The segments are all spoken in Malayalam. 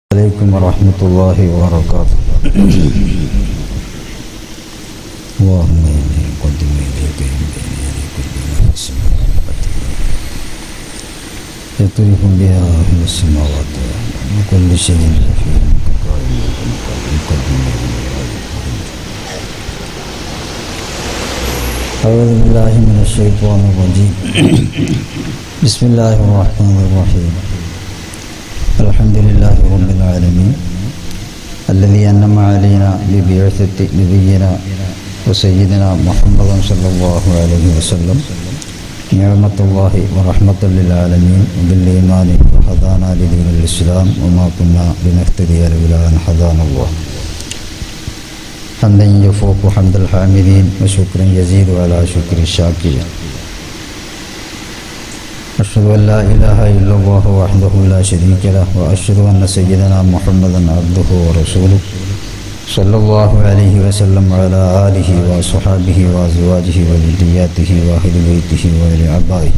عليكم ورحمة الله وبركاته اللهم إني أقدم إليك من بين يدي كل نفس يطرف بها أهل السماوات وكل شيء في مقدم أعوذ بالله من الشيطان الرجيم بسم الله الرحمن الرحيم الحمد لله رب العالمين الذي أنعم علينا ببعثة نبينا وسيدنا محمد صلى الله عليه وسلم نعمة الله ورحمة للعالمين بالإيمان وهدانا لدين الإسلام وما كنا لنهتدي لولا أن هدانا الله حمدا يفوق حمد الحامدين وشكرا يزيد على شكر الشاكرين أشهد أن لا إله إلا الله وحده لا شريك له وأشهد أن سيدنا محمدا عبده ورسوله صلى الله عليه وسلم على آله وصحابه وأزواجه وذرياته وأهل بيته وأهل عبائه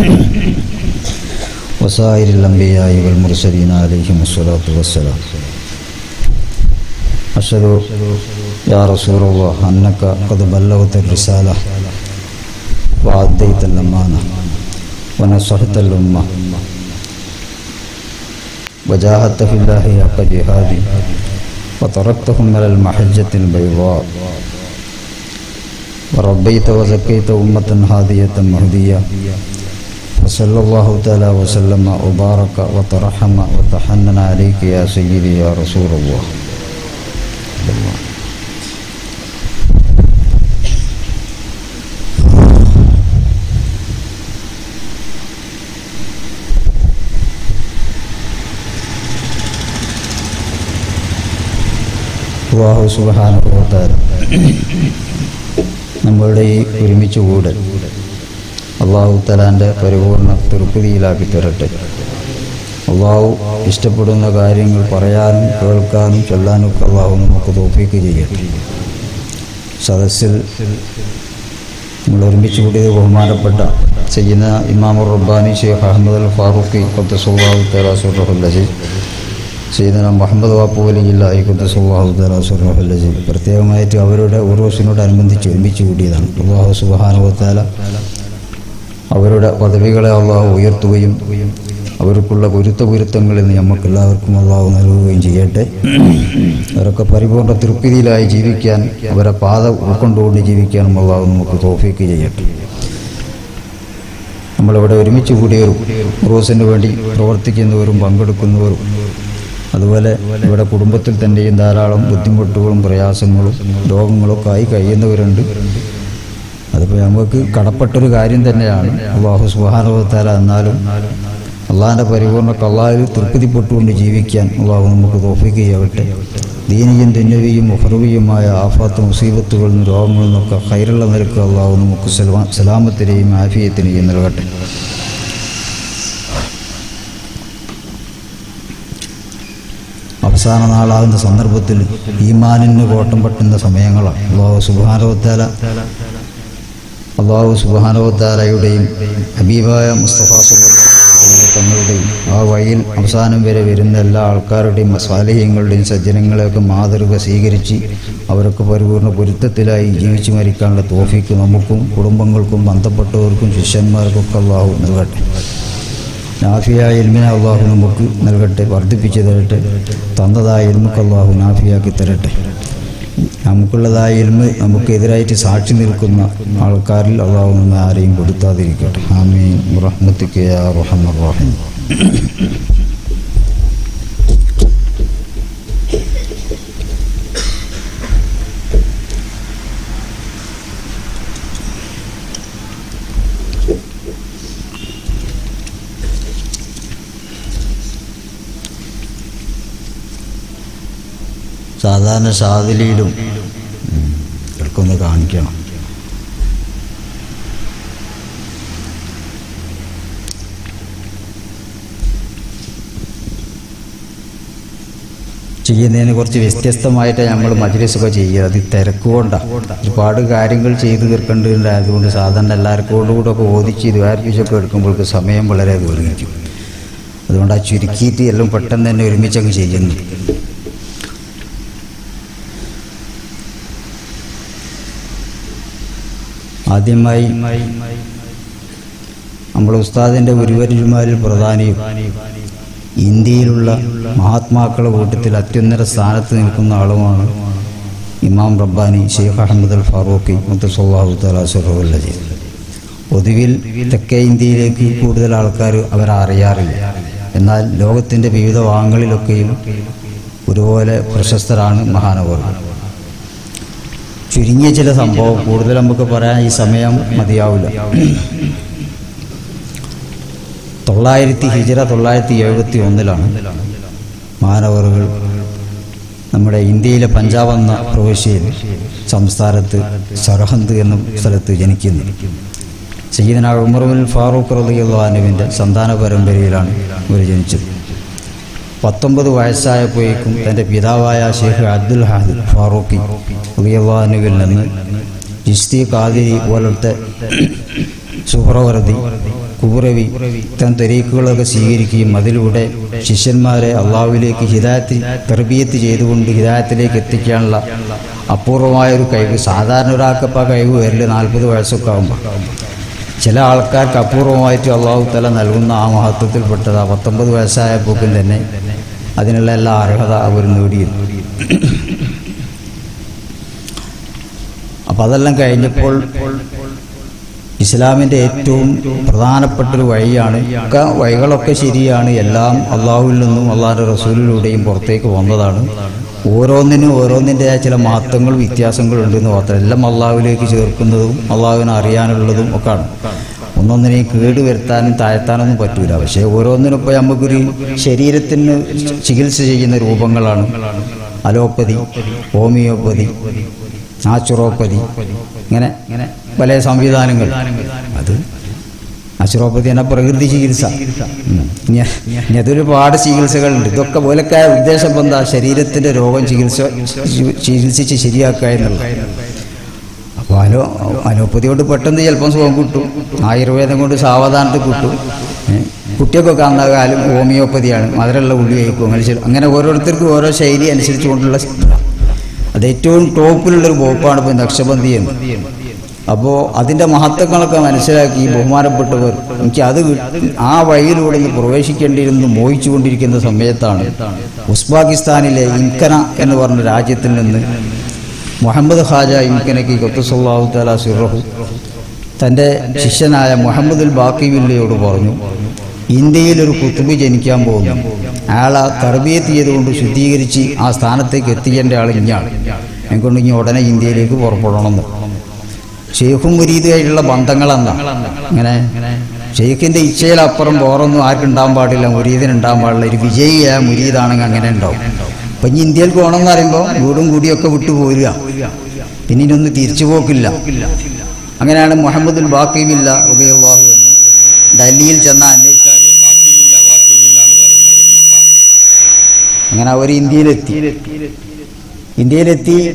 وسائر الأنبياء والمرسلين عليهم الصلاة والسلام أشهد يا رسول الله أنك قد بلغت الرسالة وأديت الأمانة ونصحت الأمة وجاهدت في الله حق جهادي وتركتهم على المحجة البيضاء وربيت وزكيت أمة هادية مهدية وصلى الله تعالى وسلم وبارك وترحم وتحنن عليك يا سيدي يا رسول الله അള്ളാഹു സുബാനുഭവത്താൽ നമ്മളുടെ ഈ ഒരുമിച്ച് കൂടൽ അള്ളാഹു തലാൻ്റെ പരിപൂർണ തൃപ്തിയിലാക്കി തരട്ടെ അള്ളാഹു ഇഷ്ടപ്പെടുന്ന കാര്യങ്ങൾ പറയാനും കേൾക്കാനും ചൊല്ലാനും ഒക്കെ അള്ളാഹു നമുക്ക് തോപ്പിക്ക് ചെയ്യട്ടെ സദസ്സിൽ നമ്മൾ ഒരുമിച്ച് കൂടിയത് ബഹുമാനപ്പെട്ട ചെയ്യുന്ന ഇമാമുർ റബ്ബാനി ഷെയ്ഖ് അഹമ്മദ് അൽ ഫാറൂഖി കൊത്തസുല്ലാഹു തലാസുറഹുല്ലജി സീദന മുഹമ്മദ് വാപ്പുവലിയില്ലായി കുദ്ദസുല്ലാഹു തലാസുറഹുല്ലജി പ്രത്യേകമായിട്ട് അവരുടെ ഉറൂസിനോടനുബന്ധിച്ച് ഒരുമിച്ച് കൂടിയതാണ് അള്ളാഹു സുബാനുവത്താല അവരുടെ പദവികളെ അള്ളാഹു ഉയർത്തുകയും അവർക്കുള്ള ഗുരുത്വ ഗുരുത്വങ്ങളിൽ നിന്ന് നമുക്കെല്ലാവർക്കും അള്ളാഹു നൽകുകയും ചെയ്യട്ടെ അവരൊക്കെ പരിപൂർണ തൃപ്തിയിലായി ജീവിക്കാൻ അവരെ പാത ഉൾക്കൊണ്ടുകൊണ്ട് ജീവിക്കാനും അള്ളാഹു നമുക്ക് തോഫിക്ക് ചെയ്യട്ടെ നമ്മളിവിടെ ഒരുമിച്ച് കൂടിയവരും റോസിന് വേണ്ടി പ്രവർത്തിക്കുന്നവരും പങ്കെടുക്കുന്നവരും അതുപോലെ ഇവിടെ കുടുംബത്തിൽ തന്നെയും ധാരാളം ബുദ്ധിമുട്ടുകളും പ്രയാസങ്ങളും രോഗങ്ങളൊക്കെ ആയി കഴിയുന്നവരുണ്ട് അതിപ്പോൾ നമുക്ക് കടപ്പെട്ടൊരു കാര്യം തന്നെയാണ് അള്ളാഹു സുബാനുഭവത്താല എന്നാലും അള്ളാഹിൻ്റെ പരിപൂർണ്ണ കള്ളാഹിൽ തൃപ്തിപ്പെട്ടുകൊണ്ട് ജീവിക്കാൻ അള്ളാഹു നമുക്ക് തോഫിക്കുകയാവട്ടെ ദീനിയും ദുന്നവിയും മുഹറുവിയുമായ ആഫാത്ത് മുസീബത്തുകളിൽ നിന്നും രോഗങ്ങളിൽ നിന്നൊക്കെ ഹൈറുള്ള നിരക്ക് അള്ളാഹു നമുക്ക് സലാ- സലാമത്തിനെയും ആഫിയത്തിനെയും നൽകട്ടെ അവസാന നാളാകുന്ന സന്ദർഭത്തിൽ ഈമാനിന് കോട്ടം പറ്റുന്ന സമയങ്ങളാണ് അള്ളാഹു സുബാനവത്താല അള്ളാഹു സുബാനവത്താലയുടെയും ഹബീബായ മുസ്തഫ സല്ലല്ലാഹു അലൈഹി വസല്ലം തങ്ങളുടെയും ആ വഴിയിൽ അവസാനം വരെ വരുന്ന എല്ലാ ആൾക്കാരുടെയും സ്വാലഹ്യങ്ങളുടെയും സജ്ജനങ്ങളെയൊക്കെ മാതൃക സ്വീകരിച്ച് അവരൊക്കെ പരിപൂർണ്ണ പൊരുത്തത്തിലായി ജീവിച്ചു മരിക്കാനുള്ള തോഫിക്ക് നമുക്കും കുടുംബങ്ങൾക്കും ബന്ധപ്പെട്ടവർക്കും ശിഷ്യന്മാർക്കൊക്കെ അള്ളാഹു നൽകട്ടെ നാഫിയായ ഇൽമിനെ അള്ളാഹു നമുക്ക് നൽകട്ടെ വർദ്ധിപ്പിച്ചു തരട്ടെ തന്നതായ ഇൽമുക്ക് അള്ളാഹു നാഫിയാക്കി തരട്ടെ നമുക്കുള്ളതായ ഇൽമ് നമുക്കെതിരായിട്ട് സാക്ഷി നിൽക്കുന്ന ആൾക്കാരിൽ അള്ളാഹു നമ്മെ ആരെയും കൊടുത്താതിരിക്കട്ടെ ആമീൻ റഹ്മത്തിക്ക് യാ റഹ്മർ റഹീം സാധാരണ ഷാദിലിയിലും ഇവർക്കൊന്ന് കാണിക്കണം ചെയ്യുന്നതിന് കുറച്ച് വ്യത്യസ്തമായിട്ട് നമ്മൾ മജ്ലിസൊക്കെ ചെയ്യുക അത് തിരക്കുകൊണ്ടാണ് ഒരുപാട് കാര്യങ്ങൾ ചെയ്തു തീർക്കേണ്ടതുണ്ടായതുകൊണ്ട് സാധാരണ എല്ലാവർക്കും കൂടെ ഒക്കെ ഓദിച്ച് ദ്വാരിപ്പിച്ചൊക്കെ എടുക്കുമ്പോൾക്ക് സമയം വളരെ ദീർഘിക്കും അതുകൊണ്ട് ആ ചുരുക്കിയിട്ട് എല്ലാം പെട്ടെന്ന് തന്നെ ഒരുമിച്ചങ്ങ് ചെയ്യുന്നു ആദ്യമായി നമ്മുടെ ഉസ്താദിൻ്റെ ഗുരുവര്യന്മാരിൽ പ്രധാനിയും ഇന്ത്യയിലുള്ള മഹാത്മാക്കളുടെ കൂട്ടത്തിൽ അത്യുന്നത സ്ഥാനത്ത് നിൽക്കുന്ന ആളുമാണ് ഇമാം റബ്ബാനി ഷെയ്ഖ് അഹമ്മദ് അൽ ഫാറൂഖി മുത്തസല്ലാഹു തലാസുറവല്ലജി പൊതുവിൽ തെക്കേ ഇന്ത്യയിലേക്ക് കൂടുതൽ ആൾക്കാർ അവരെ അറിയാറില്ല എന്നാൽ ലോകത്തിൻ്റെ വിവിധ ഭാഗങ്ങളിലൊക്കെയും ഒരുപോലെ പ്രശസ്തരാണ് മഹാനവറുകൾ ചുരുങ്ങിയ ചില സംഭവം കൂടുതൽ നമുക്ക് പറയാൻ ഈ സമയം മതിയാവില്ല തൊള്ളായിരത്തി ഹിജറ തൊള്ളായിരത്തി എഴുപത്തി ഒന്നിലാണ് മാനവറുകൾ നമ്മുടെ ഇന്ത്യയിലെ പഞ്ചാബ് എന്ന പ്രവിശ്യയിൽ സംസ്ഥാനത്ത് സർഹന്ത് എന്ന സ്ഥലത്ത് ജനിക്കുന്നു സയ്യിദന ഉമറുൽ ഫാറൂഖ് റലിയുള്ളാനുവിൻ്റെ സന്താന പരമ്പരയിലാണ് ഇവർ ജനിച്ചത് പത്തൊമ്പത് വയസ്സായപ്പോഴേക്കും തൻ്റെ പിതാവായ ഷെയ്ഖ് അബ്ദുൽ ഹാദ് ഫാറൂഖി റലിയുള്ളാനുവിൽ നിന്ന് ജിസ്തി കാതിരി പോലത്തെ സുഹ്രവർദി കുബുറവി ഇത്തരം തെരീക്കുകളൊക്കെ സ്വീകരിക്കുകയും അതിലൂടെ ശിഷ്യന്മാരെ അള്ളാഹുവിലേക്ക് ഹിദായത്ത് തെർബിയത്ത് ചെയ്തുകൊണ്ട് ഹിദായത്തിലേക്ക് എത്തിക്കാനുള്ള അപൂർവമായൊരു കഴിവ് സാധാരണ ഒരാൾക്കപ്പോൾ ആ കഴിവ് വരില്ല നാൽപ്പത് വയസ്സൊക്കെ ആകുമ്പോൾ ചില ആൾക്കാർക്ക് അപൂർവമായിട്ട് അള്ളാഹു തല നൽകുന്ന ആ മഹത്വത്തിൽപ്പെട്ടത് ആ പത്തൊമ്പത് വയസ്സായപ്പോക്കും തന്നെ അതിനുള്ള എല്ലാ അർഹത അവർ നേടിയിരുന്നു അപ്പം അതെല്ലാം കഴിഞ്ഞപ്പോൾ ഇസ്ലാമിൻ്റെ ഏറ്റവും പ്രധാനപ്പെട്ടൊരു വഴിയാണ് ഒക്കെ വഴികളൊക്കെ ശരിയാണ് എല്ലാം അള്ളാഹുവിൽ നിന്നും അള്ളാഹിൻ്റെ റസൂലിലൂടെയും പുറത്തേക്ക് വന്നതാണ് ഓരോന്നിനും ഓരോന്നിൻ്റെ ചില മഹത്വങ്ങൾ വ്യത്യാസങ്ങളുണ്ടെന്ന് മാത്രം എല്ലാം അള്ളാഹുവിലേക്ക് ചേർക്കുന്നതും അള്ളാഹുവിനെ അറിയാനുള്ളതും ഒക്കെയാണ് ഒന്നൊന്നിനെയും കേട് വരുത്താനും താഴ്ത്താനൊന്നും പറ്റൂല പക്ഷേ ഓരോന്നിനും ഇപ്പോൾ നമുക്കൊരു ശരീരത്തിന് ചികിത്സ ചെയ്യുന്ന രൂപങ്ങളാണ് അലോപ്പതി ഹോമിയോപ്പതി നാച്ചുറോപ്പതി ഇങ്ങനെ പല സംവിധാനങ്ങൾ അത് നാച്ചുറോപ്പതി എന്ന പ്രകൃതി ചികിത്സ ഉം. ഇനി ഇനി അതൊരുപാട് ചികിത്സകളുണ്ട് ഇതൊക്കെ പോലൊക്കെ ഉദ്ദേശം ഇപ്പം എന്താ ശരീരത്തിൻ്റെ രോഗം ചികിത്സ ചികിത്സിച്ച് ശരിയാക്കുക എന്നുള്ളത് അപ്പോൾ അലോ അലോപ്പതി കൊണ്ട് പെട്ടെന്ന് ചിലപ്പം സുഖം കിട്ടും ആയുർവേദം കൊണ്ട് സാവധാനത്തിൽ കിട്ടും ഏ, കുട്ടിയൊക്കെ അന്ന കാലം ഹോമിയോപ്പതിയാണ് മധുരമുള്ള ഉള്ളി കഴിക്കും അങ്ങനെ ചില- അങ്ങനെ ഓരോരുത്തർക്കും ഓരോ ശൈലി അനുസരിച്ച് കൊണ്ടുള്ള അത് ഏറ്റവും ടോപ്പിലുള്ളൊരു വകുപ്പാണ് ഇപ്പോൾ നക്ഷബന്തി എന്ന് അപ്പോൾ അതിൻ്റെ മഹത്വങ്ങളൊക്കെ മനസ്സിലാക്കി ഈ ബഹുമാനപ്പെട്ടവർ എനിക്ക് അത് കിട്ടി- ആ വഴിയിലൂടെ ഒന്ന് പ്രവേശിക്കേണ്ടിയിരുന്നു മോഹിച്ചു കൊണ്ടിരിക്കുന്ന സമയത്താണ് ഉസ്ബാക്കിസ്ഥാനിലെ ഇൻകന എന്ന് പറഞ്ഞ രാജ്യത്തിൽ നിന്ന് മുഹമ്മദ് ഖാജ ഇൻകനയ്ക്ക് കൊത്തുസല്ലാഹു താല സിറഹു തൻ്റെ ശിഷ്യനായ മുഹമ്മദുൽ ബാക്കിവില്ലയോട് പറഞ്ഞു ഇന്ത്യയിൽ ഒരു കുത്തുബ് ജനിക്കാൻ പോകുന്നു അയാളെ തർബീയത്ത് ചെയ്തുകൊണ്ട് ശുദ്ധീകരിച്ച് ആ സ്ഥാനത്തേക്ക് എത്തിക്കേണ്ട ആൾ ഇഞ്ഞാണ് എന്നെക്കൊണ്ട് ഇനി ഉടനെ ഇന്ത്യയിലേക്ക് പുറപ്പെടണമെന്ന് ഷെയ്ഖും മുരീദുമായിട്ടുള്ള ബന്ധങ്ങളെന്താ ഇങ്ങനെ ഷെയ്ഖിൻ്റെ ഇച്ഛയിലപ്പുറം വേറൊന്നും ആർക്കും ഉണ്ടാകാൻ പാടില്ല മുരീദിന് ഉണ്ടാകാൻ പാടില്ല ഒരു വിജയിയായ മുരീദാണെങ്കിൽ അങ്ങനെ ഉണ്ടാവും അപ്പം ഇനി ഇന്ത്യയിൽ പോകണമെന്ന് പറയുമ്പോൾ വീടും കൂടിയൊക്കെ വിട്ടു പോരുക പിന്നെ ഇനിയൊന്നും തിരിച്ചു പോക്കില്ല അങ്ങനെയാണ് മുഹമ്മദുൽ ബാക്കിമില്ല ഉദയവാഹു എന്ന് ഡൽഹിയിൽ ചെന്ന അന്വേഷിച്ചാൽ ബാക്കിമില്ല, ബാക്കിമില്ല എന്ന് പറയുന്ന ഒരു മക്കാം. അങ്ങനെ അവർ ഇന്ത്യയിലെത്തി ഇന്ത്യയിലെത്തി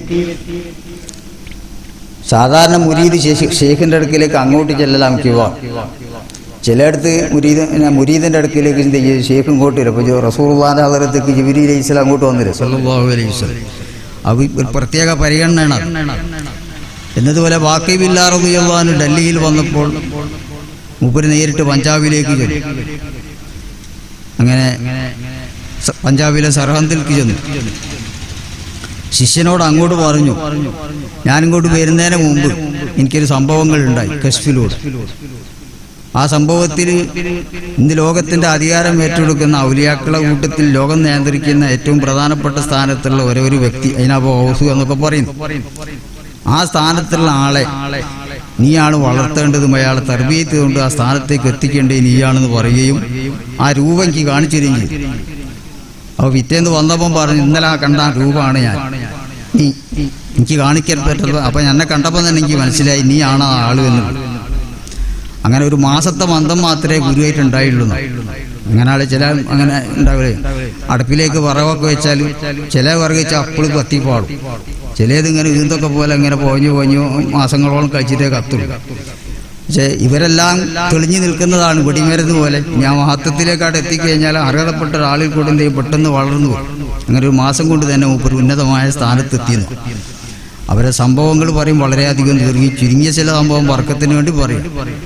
സാധാരണ മുരീദ് ശേഷി- ഷെയ്ഖിൻ്റെ അടുക്കിലേക്ക് അങ്ങോട്ട് ചെല്ലലാം കിവാ ചിലയിടത്ത് മുരീദ് പിന്നെ മുരീദിൻ്റെ അടുക്കിലേക്ക് എന്ത് ചെയ്യും ഷെയ്ഖ് ഇങ്ങോട്ട് വരും അപ്പോൾ റസൂർവാൻ്റെ ഹദറത്തേക്ക് ജിബിരി അലൈഹി സ്വലാം അങ്ങോട്ട് വന്നില്ല സല്ലല്ലാഹു അലൈഹി വസല്ലം അത് ഒരു പ്രത്യേക പരിഗണനയാണ് അത്. എന്നതുപോലെ വാക്കിബില്ലാറുദാന് ഡൽഹിയിൽ വന്നപ്പോൾ മൂപ്പര് നേരിട്ട് പഞ്ചാബിലേക്ക് ചെന്നു അങ്ങനെ സ- പഞ്ചാബിലെ സർഹന്തിലേക്ക് ചെന്നു ശിഷ്യനോട് അങ്ങോട്ട് പറഞ്ഞു ഞാനിങ്ങോട്ട് വരുന്നതിന് മുമ്പ് എനിക്കൊരു സംഭവങ്ങൾ ഉണ്ടായി കശ്ഫിലൂടെ ആ സംഭവത്തിൽ ഇന്ന് ലോകത്തിന്റെ അധികാരം ഏറ്റെടുക്കുന്ന ഔലിയാക്കളെ കൂട്ടത്തിൽ ലോകം നിയന്ത്രിക്കുന്ന ഏറ്റവും പ്രധാനപ്പെട്ട സ്ഥാനത്തുള്ള ഒരേ ഒരു വ്യക്തി അതിനപ്പോ ഹൗസ് എന്നൊക്കെ പറയുന്നു ആ സ്ഥാനത്തുള്ള ആളെ നീയാണ് വളർത്തേണ്ടതും അയാളെ തർബീയത്ത് കൊണ്ട് ആ സ്ഥാനത്തേക്ക് എത്തിക്കേണ്ടത് നീയാണെന്ന് പറയുകയും ആ രൂപം എനിക്ക് കാണിച്ചു തരികയും ചെയ്തു അപ്പോൾ പിറ്റേന്ന് വന്നപ്പം പറഞ്ഞു ഇന്നലെ ആ കണ്ട ആ രൂപമാണ് ഞാൻ നീ എനിക്ക് കാണിക്കാൻ പറ്റത് അപ്പം എന്നെ കണ്ടപ്പോൾ തന്നെ എനിക്ക് മനസ്സിലായി നീയാണ് ആ ആള് എന്നുള്ളത് അങ്ങനെ ഒരു മാസത്തെ മന്ദം മാത്രമേ ഗുരുവായിട്ട് ഉണ്ടായുള്ളൂ അങ്ങനെയാണ് ചില അങ്ങനെ ഉണ്ടാവില്ലേ അടുപ്പിലേക്ക് വറവൊക്കെ വെച്ചാൽ ചില വിറക് വെച്ചാൽ അപ്പോൾ കത്തിപ്പാടും ചിലത് ഇങ്ങനെ ഇതൊക്കെ പോലെ ഇങ്ങനെ പോഞ്ഞു പോഞ്ഞു മാസങ്ങളോളം കഴിച്ചിട്ടേ കത്തുള്ളൂ പക്ഷേ ഇവരെല്ലാം തെളിഞ്ഞു നിൽക്കുന്നതാണ് വെടിമരുന്ന് പോലെ ഞാൻ മഹത്വത്തിലേക്കാട് എത്തിക്കഴിഞ്ഞാൽ അർഹതപ്പെട്ട ഒരാളിൽ കൂടെ എന്ത് ചെയ്യും പെട്ടെന്ന് വളർന്നു വരും. അങ്ങനെ ഒരു മാസം കൊണ്ട് തന്നെ ഒരു ഉന്നതമായ സ്ഥാനത്തെത്തിയെന്ന് അവരെ സംഭവങ്ങൾ പറയും വളരെയധികം ചുരുങ്ങി ചുരുങ്ങിയ ചില സംഭവം വർക്കത്തിന് വേണ്ടി പറയും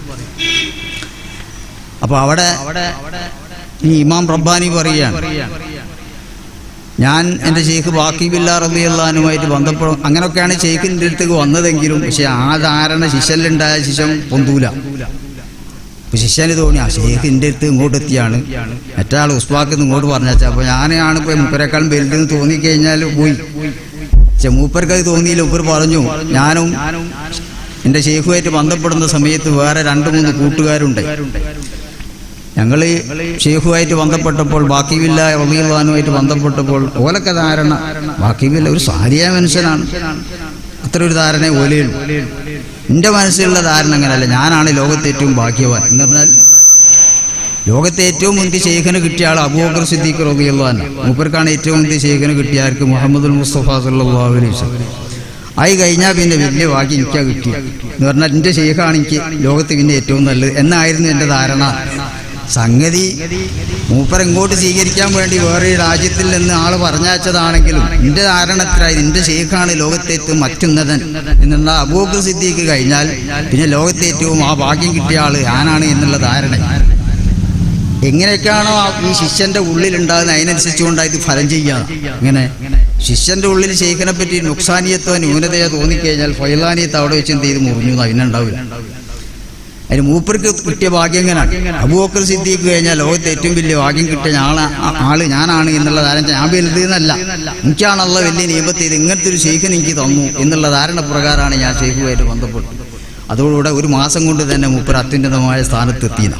അപ്പൊ അവിടെ ഈ ഇമാം റബ്ബാനി പറയുകയാണ് ഞാൻ എൻ്റെ ഷെയ്ഖ് ബാക്കി ബില്ലാ റബിയുള്ളഹാനുമായിട്ട് ബന്ധപ്പെടും അങ്ങനെയൊക്കെയാണ് ഷെയ്ഖിൻ്റെ അടുത്തേക്ക് വന്നതെങ്കിലും പക്ഷെ ആ ധാരണ ശിഷ്യനിലുണ്ടായ ശിശം പൊന്തൂല അപ്പൊ ശിഷ്യന് തോന്നി ആ ഷെയ്ഖ് എൻ്റെ അടുത്ത് ഇങ്ങോട്ട് എത്തിയാണ് മറ്റാൾ ഉസ്മാക്ക് ഇങ്ങോട്ട് പറഞ്ഞാച്ചാ അപ്പൊ ഞാനാണ് ഇപ്പൊ മുപ്പരെക്കാളും വലുതെന്ന് തോന്നിക്കഴിഞ്ഞാൽ പോയി പക്ഷെ മൂപ്പർക്ക് അത് തോന്നിയില്ല മൂപ്പർ പറഞ്ഞു ഞാനും എൻ്റെ ഷെയ്ഖുമായിട്ട് ബന്ധപ്പെടുന്ന സമയത്ത് വേറെ രണ്ട് മൂന്ന് കൂട്ടുകാരുണ്ട് ഞങ്ങൾ ഷെയ്ഖുമായിട്ട് ബന്ധപ്പെട്ടപ്പോൾ ബാക്കിവില്ല റബിയുള്ളഹാനുമായിട്ട് ബന്ധപ്പെട്ടപ്പോൾ ഓലൊക്കെ ധാരണ ബാക്കിവില്ല ഒരു സാരിയ മനുഷ്യനാണ് അത്ര ഒരു ധാരണ ഓലയുള്ളൂ എൻ്റെ മനസ്സിലുള്ള ധാരണ അങ്ങനെയല്ല ഞാനാണ് ലോകത്തെ ഏറ്റവും ഭാഗ്യവാൻ എന്ന് പറഞ്ഞാൽ ലോകത്തെ ഏറ്റവും മുന്തി ഷെയ്ഖിന് കിട്ടിയ ആൾ അബൂബക്കർ സിദ്ദീഖ് റബിയുള്ളഹാൻ മൂപ്പർക്കാണ് ഏറ്റവും മുന്തി ഷെയ്ഖിന് കിട്ടിയ ആർക്ക് മുഹമ്മദ് മുസ്തഫ സല്ലല്ലാഹു അലൈഹി വസല്ലം ആയി കഴിഞ്ഞാൽ പിന്നെ വലിയ ഭാഗ്യം എനിക്കാ കിട്ടി എന്ന് പറഞ്ഞാൽ എൻ്റെ ഷെയ്ഖാണ് എനിക്ക് ലോകത്ത് പിന്നെ ഏറ്റവും നല്ലത് എന്നായിരുന്നു എൻ്റെ ധാരണ സംഗതി മൂപ്പർ ഇങ്ങോട്ട് സ്വീകരിക്കാൻ വേണ്ടി വേറെ ഒരു രാജ്യത്തിൽ നിന്ന് ആള് പറഞ്ഞയച്ചതാണെങ്കിലും എൻ്റെ ധാരണത്തിലായി എൻ്റെ ഷെയ്ഖാണ് ലോകത്തെ ഏറ്റവും അത്യുന്നതൻ എന്നുള്ള അബൂബക്കർ സിദ്ദീഖ് കഴിഞ്ഞാൽ പിന്നെ ലോകത്തെ ഏറ്റവും ആ ഭാഗ്യം കിട്ടിയ ആള് ഞാനാണ് എന്നുള്ള ധാരണ എങ്ങനെയൊക്കെയാണോ ആ ഈ ശിഷ്യന്റെ ഉള്ളിൽ ഉണ്ടാകുന്നത് അതിനനുസരിച്ചുകൊണ്ടായിട്ട് ഫലം ചെയ്യാം ഇങ്ങനെ ശിഷ്യന്റെ ഉള്ളിൽ ഷെയ്ഖിനെ പറ്റി നുക്സാനിയത്തോ ന്യൂനതയോ തോന്നിക്കഴിഞ്ഞാൽ ഫൈലാനിയത്ത് അവിടെ വെച്ച് എന്ത് ചെയ്ത് മുറിഞ്ഞു അതിനുണ്ടാവില്ല അതിന് മൂപ്പർക്ക് കിട്ടിയ ഭാഗ്യം എങ്ങനെയാണ് അബൂബക്കർ സിദ്ദീഖ് കഴിഞ്ഞാൽ ലോകത്തെ ഏറ്റവും വലിയ ഭാഗ്യം കിട്ടിയ ആള് ആള് ഞാനാണ് എന്നുള്ള ധാരണ ഞാൻ വലുത് എന്നല്ല എനിക്കാണുള്ള വലിയ നിയമത്തെ ഇത് ഇങ്ങനത്തെ ഒരു ഷെയ്ഖിന് എനിക്ക് തന്നു എന്നുള്ള ധാരണ പ്രകാരമാണ് ഞാൻ ഷെയ്ഖുമായിട്ട് ബന്ധപ്പെട്ടത് അതോടുകൂടെ ഒരു മാസം കൊണ്ട് തന്നെ മൂപ്പർ അത്യുന്നതമായ സ്ഥാനത്തെത്തിയത്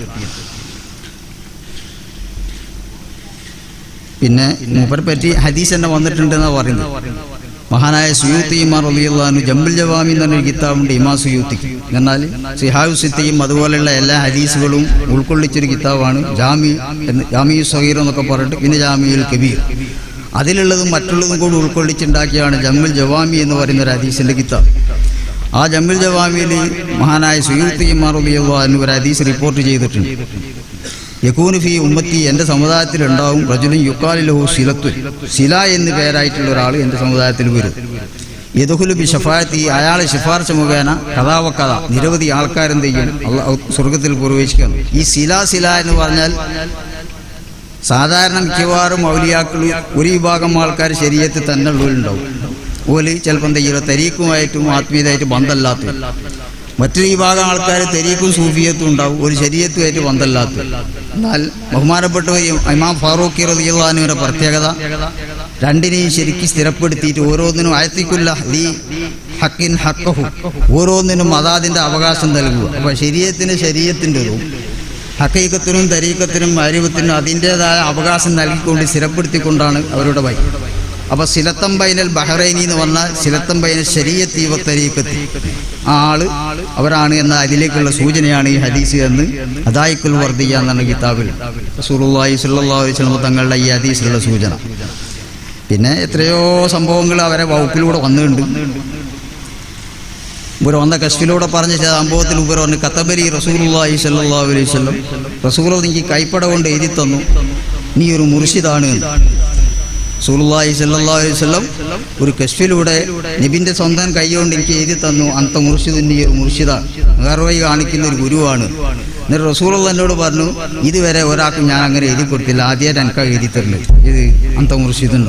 പിന്നെ മൂപ്പരെ പറ്റി ഹദീസ് തന്നെ വന്നിട്ടുണ്ടെന്നാണ് പറയുന്നത് മഹാനായ സുയൂത്തി ഇമാർ അലിയുള്ളഹാനു ജംബുൽ ജവാമി എന്ന് പറഞ്ഞൊരു കിതാബുണ്ട് ഇമാ സുയൂത്തി എന്നാൽ സിഹായു സിത്തിയും അതുപോലെയുള്ള എല്ലാ ഹദീസുകളും ഉൾക്കൊള്ളിച്ചൊരു കിതാബാണ് ജാമി എന്ന് ജാമി സഹീർ എന്നൊക്കെ പറഞ്ഞിട്ട് പിന്നെ ജാമിയുൽ കബീർ അതിലുള്ളതും മറ്റുള്ളതും കൂടി ഉൾക്കൊള്ളിച്ചുണ്ടാക്കിയാണ് ജമ്മുൽ ജവാമി എന്ന് പറയുന്ന ഒരു ഹദീസിന്റെ കിതാബ് ആ ജമ്മുൽ ജവാമിയിൽ മഹാനായ സുയൂത്തി ഇമാർ അലിയുള്ളഹാനു ഒരു ഹദീസ് റിപ്പോർട്ട് ചെയ്തിട്ടുണ്ട് യക്കൂന് ഫി ഉമ്മത്തി എൻ്റെ സമുദായത്തിൽ ഉണ്ടാവും റജുലും യുക്കാലിലഹു സിലത്തു സില എന്ന് പേരായിട്ടുള്ള ഒരാൾ എൻ്റെ സമുദായത്തിൽ വരും യദുഹുലു ബി ഷഫായത്തി അയാളെ ശിഫാർശ മുഖേന കഥാവ കഥ നിരവധി ആൾക്കാരെന്ത് ചെയ്യും അള്ളാഹ് സ്വർഗത്തിൽ പ്രവേശിക്കുന്നു ഈ സില സില എന്ന് പറഞ്ഞാൽ സാധാരണ മിക്കവാറും ഔലിയാക്കൾ ഒരു വിഭാഗം ആൾക്കാർ ശരീരത്തിൽ തന്നെ ഉള്ളിലുണ്ടാവും ഓല് ചിലപ്പം എന്തെങ്കിലും തരീക്കുമായിട്ടും ആത്മീയതായിട്ട് ബന്ധമില്ലാത്ത മറ്റൊരു വിഭാഗം ആൾക്കാർ തെരീക്കും സൂഫിയത്തും ഉണ്ടാവും ഒരു ശരീരത്തുമായിട്ട് ബന്ധമില്ലാത്ത എന്നാൽ ബഹുമാനപ്പെട്ട ഇമാം ഫാറൂഖി റതിയുള്ളാനുവിന്റെ പ്രത്യേകത രണ്ടിനെയും ശരിക്കും സ്ഥിരപ്പെടുത്തിയിട്ട് ഓരോന്നിനും അയത്തിക്കുല്ല ലീ ഹക്കിൻ ഹക്കഹു ഓരോന്നിനും അതാതിന്റെ അവകാശം നൽകുക അപ്പൊ ശരീരത്തിന് ശരീരത്തിൻ്റെതും ഹക്കീക്കത്തിനും തരീക്കത്തിനും ആര്യവത്തിനും അതിൻ്റെതായ അവകാശം നൽകിക്കൊണ്ട് സ്ഥിരപ്പെടുത്തിക്കൊണ്ടാണ് അവരുടെ വൈ അപ്പൊ സിലത്തം ബൈനൽ ബഹ്റൈനി എന്ന് പറഞ്ഞാൽ സിലത്തം ബൈനൽ ശരീയത്തി വ തരീക്കത്തി ആ ആള് അവരാണ് എന്ന അതിലേക്കുള്ള സൂചനയാണ് ഈ ഹദീസ് എന്ന് അദായിക്കുൽ വർദ്ദിയ എന്നാണ് കിതാബിൽ സുറുല്ലാഹി സുല്ലാ വസ്ലം തങ്ങളുടെ ഈ ഹദീസിലുള്ള സൂചന പിന്നെ എത്രയോ സംഭവങ്ങൾ അവരെ വകുപ്പിലൂടെ വന്നിട്ടുണ്ട് ഇവർ വന്ന കശ്മിലൂടെ പറഞ്ഞ ചില സംഭവത്തിൽ ഇവർ പറഞ്ഞു കത്തബരി റസൂലുള്ളാഹി സല്ലല്ലാഹു അലൈഹി വസല്ലം റസൂൽ എനിക്ക് കൈപ്പട കൊണ്ട് എഴുതി തന്നു നീ ഒരു മുർഷിദാണ് എന്ന് റസൂലുള്ളാഹി സല്ലല്ലാഹു അലൈഹി വസല്ലം ഒരു കശ്ഫിലൂടെ നബിന്റെ സ്വന്തം കൈകൊണ്ട് എനിക്ക് എഴുതി തന്നു അന്ത മുർഷിദിന്റെ ഒരു മുർഷിദാണ് വേറെ കാണിക്കുന്ന ഒരു ഗുരുവാണ് എന്നിട്ട് റസൂലുള്ള എന്നോട് പറഞ്ഞു ഇതുവരെ ഒരാൾക്കും ഞാൻ അങ്ങനെ എഴുതി കൊടുത്തില്ല ആദ്യമായിട്ട് എനിക്ക് എഴുതി തരുന്നത് ഇത് അന്ത മുർഷിദുണ്ട്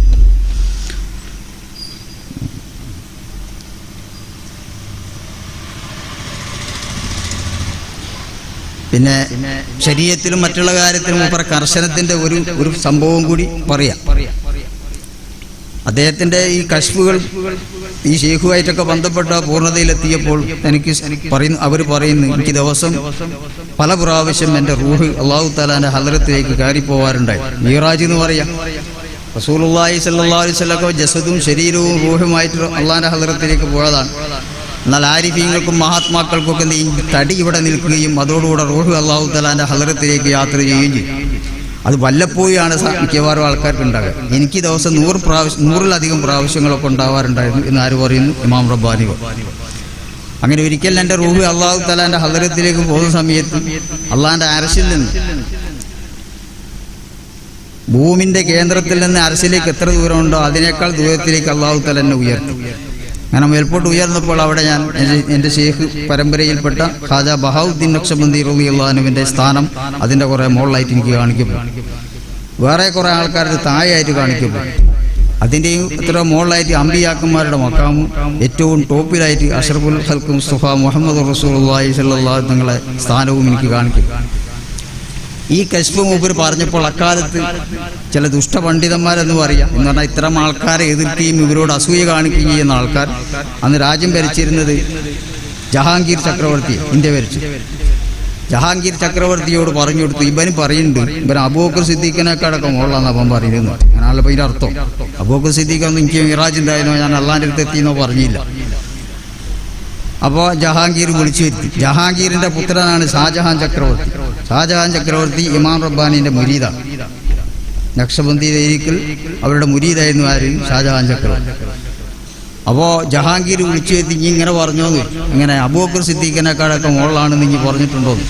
പിന്നെ ശരീരത്തിലും മറ്റുള്ള കാര്യത്തിലും മൂപ്പറ കർശനത്തിന്റെ ഒരു ഒരു സംഭവം കൂടി പറയാം അദ്ദേഹത്തിന്റെ ഈ കശ്ഫുകൾ ഈ ഷെയ്ഖുമായിട്ടൊക്കെ ബന്ധപ്പെട്ട പൂർണ്ണതയിലെത്തിയപ്പോൾ എനിക്ക് പറയുന്നു അവർ പറയുന്നു എനിക്ക് ദിവസം പല പ്രാവശ്യം എൻ്റെ റൂഹ് അള്ളാഹു താലാന്റെ ഹലറത്തിലേക്ക് കയറിപ്പോവാറുണ്ടായി മീറാജ് എന്ന് പറയാം റസൂലുള്ളാഹി സല്ലല്ലാഹു അലൈഹി വസല്ലം ജസദും ശരീരവും റൂഹുമായിട്ട് അള്ളാഹിന്റെ ഹലറത്തിലേക്ക് പോയതാണ് എന്നാൽ ആരിഫീങ്ങൾക്കും മഹാത്മാക്കൾക്കും ഒക്കെ ഈ തടി ഇവിടെ നിൽക്കുകയും അതോടുകൂടെ റോഹു അള്ളാഹു തലാന്റെ ഹലറത്തിലേക്ക് യാത്ര ചെയ്യുകയും ചെയ്യും അത് വല്ലപ്പോഴാണ് സ- മിക്കവാറും ആൾക്കാർക്ക് ഉണ്ടാകുക എനിക്ക് ദിവസം നൂറ് പ്രാവശ്യം നൂറിലധികം പ്രാവശ്യങ്ങളൊക്കെ ഉണ്ടാവാറുണ്ടായിരുന്നു എന്ന് ആര് പറയുന്നു ഇമാം റബ്ബാനി അങ്ങനെ ഒരിക്കൽ എൻ്റെ റൂഹ് അള്ളാഹു തലാന്റെ ഹദരത്തിലേക്ക് പോകുന്ന സമയത്ത് അള്ളാഹിന്റെ അരശിൽ നിന്ന് ഭൂമിന്റെ കേന്ദ്രത്തിൽ നിന്ന് അരശിലേക്ക് എത്ര ദൂരമുണ്ടോ അതിനേക്കാൾ ദൂരത്തിലേക്ക് അള്ളാഹു തല എന്നെ ഉയർത്തി അങ്ങനെ മേൽപോട്ട് ഉയർന്നപ്പോൾ അവിടെ ഞാൻ എൻ്റെ- എൻ്റെ ഷെയ്ഖ് പരമ്പരയിൽപ്പെട്ട ഖാജ ബഹാവുദ്ദീൻ നക്ഷബന്ദി റബി അള്ളഹാനുവിൻ്റെ സ്ഥാനം അതിൻ്റെ കുറേ മുകളിലായിട്ട് എനിക്ക് കാണിക്കപ്പെട്ടു വേറെ കുറേ ആൾക്കാർക്ക് താഴെയായിട്ട് കാണിക്കപ്പെട്ടു അതിൻ്റെയും എത്ര മുകളിലായിട്ട് അമ്പിയാക്കന്മാരുടെ മക്കാമും ഏറ്റവും ടോപ്പിലായിട്ട് അഷറഫുൽ ഹൽക്ക് മുസ്തഫ മുഹമ്മദ് റസൂലുള്ളാഹി സ്വല്ലല്ലാഹു തങ്ങളെ സ്ഥാനവും എനിക്ക് കാണിക്കും ഈ കശ്ഫ് മൂപ്പർ പറഞ്ഞപ്പോൾ അക്കാലത്ത് ചില ദുഷ്ടപണ്ഡിതന്മാരെന്ന് പറയാം എന്ന് പറഞ്ഞാൽ ഇത്തരം ആൾക്കാരെ എതിർക്കുകയും ഇവരോട് അസൂയ കാണിക്കുകയും ചെയ്യുന്ന ആൾക്കാർ അന്ന് രാജ്യം ഭരിച്ചിരുന്നത് ജഹാംഗീർ ചക്രവർത്തി ഇന്ത്യ ഭരിച്ചു ജഹാംഗീർ ചക്രവർത്തിയോട് പറഞ്ഞു കൊടുത്തു ഇവനും പറയുന്നുണ്ട് ഇവൻ അബൂബക്കർ സിദ്ദീഖിനെക്കാളൊക്കെ മുകളിലാണ് അവൻ പറയുന്നത് അങ്ങനെയാണല്ലോ ഇപ്പം ഇതിൻ്റെ അർത്ഥം അബൂബക്കർ സിദ്ദീഖൊന്നും എനിക്ക് മിറാജ് ഉണ്ടായിരുന്നോ ഞാൻ അള്ളാൻ്റെ അടുത്ത് എത്തിയെന്നോ പറഞ്ഞില്ല അപ്പോൾ ജഹാംഗീർ വിളിച്ചു വരുത്തി ജഹാംഗീറിന്റെ പുത്രനാണ് ഷാജഹാൻ ചക്രവർത്തി ഷാജഹാൻ ചക്രവർത്തി ഇമാം റബ്ബാനിന്റെ മുരീദാണ് നക്ഷബന്ദി ദേരിക്കൽ അവരുടെ മുരീദായിരുന്നു ആര് ഷാജഹാൻ ചക്രവർത്തി അപ്പോൾ ജഹാംഗീർ വിളിച്ചു വരുത്തി ഇനി ഇങ്ങനെ പറഞ്ഞോന്ന് ഇങ്ങനെ അബൂബക്കർ സിദ്ദീഖിനെക്കാളൊക്കെ മുകളിലാണെന്ന് ഇനി പറഞ്ഞിട്ടുണ്ടോന്ന്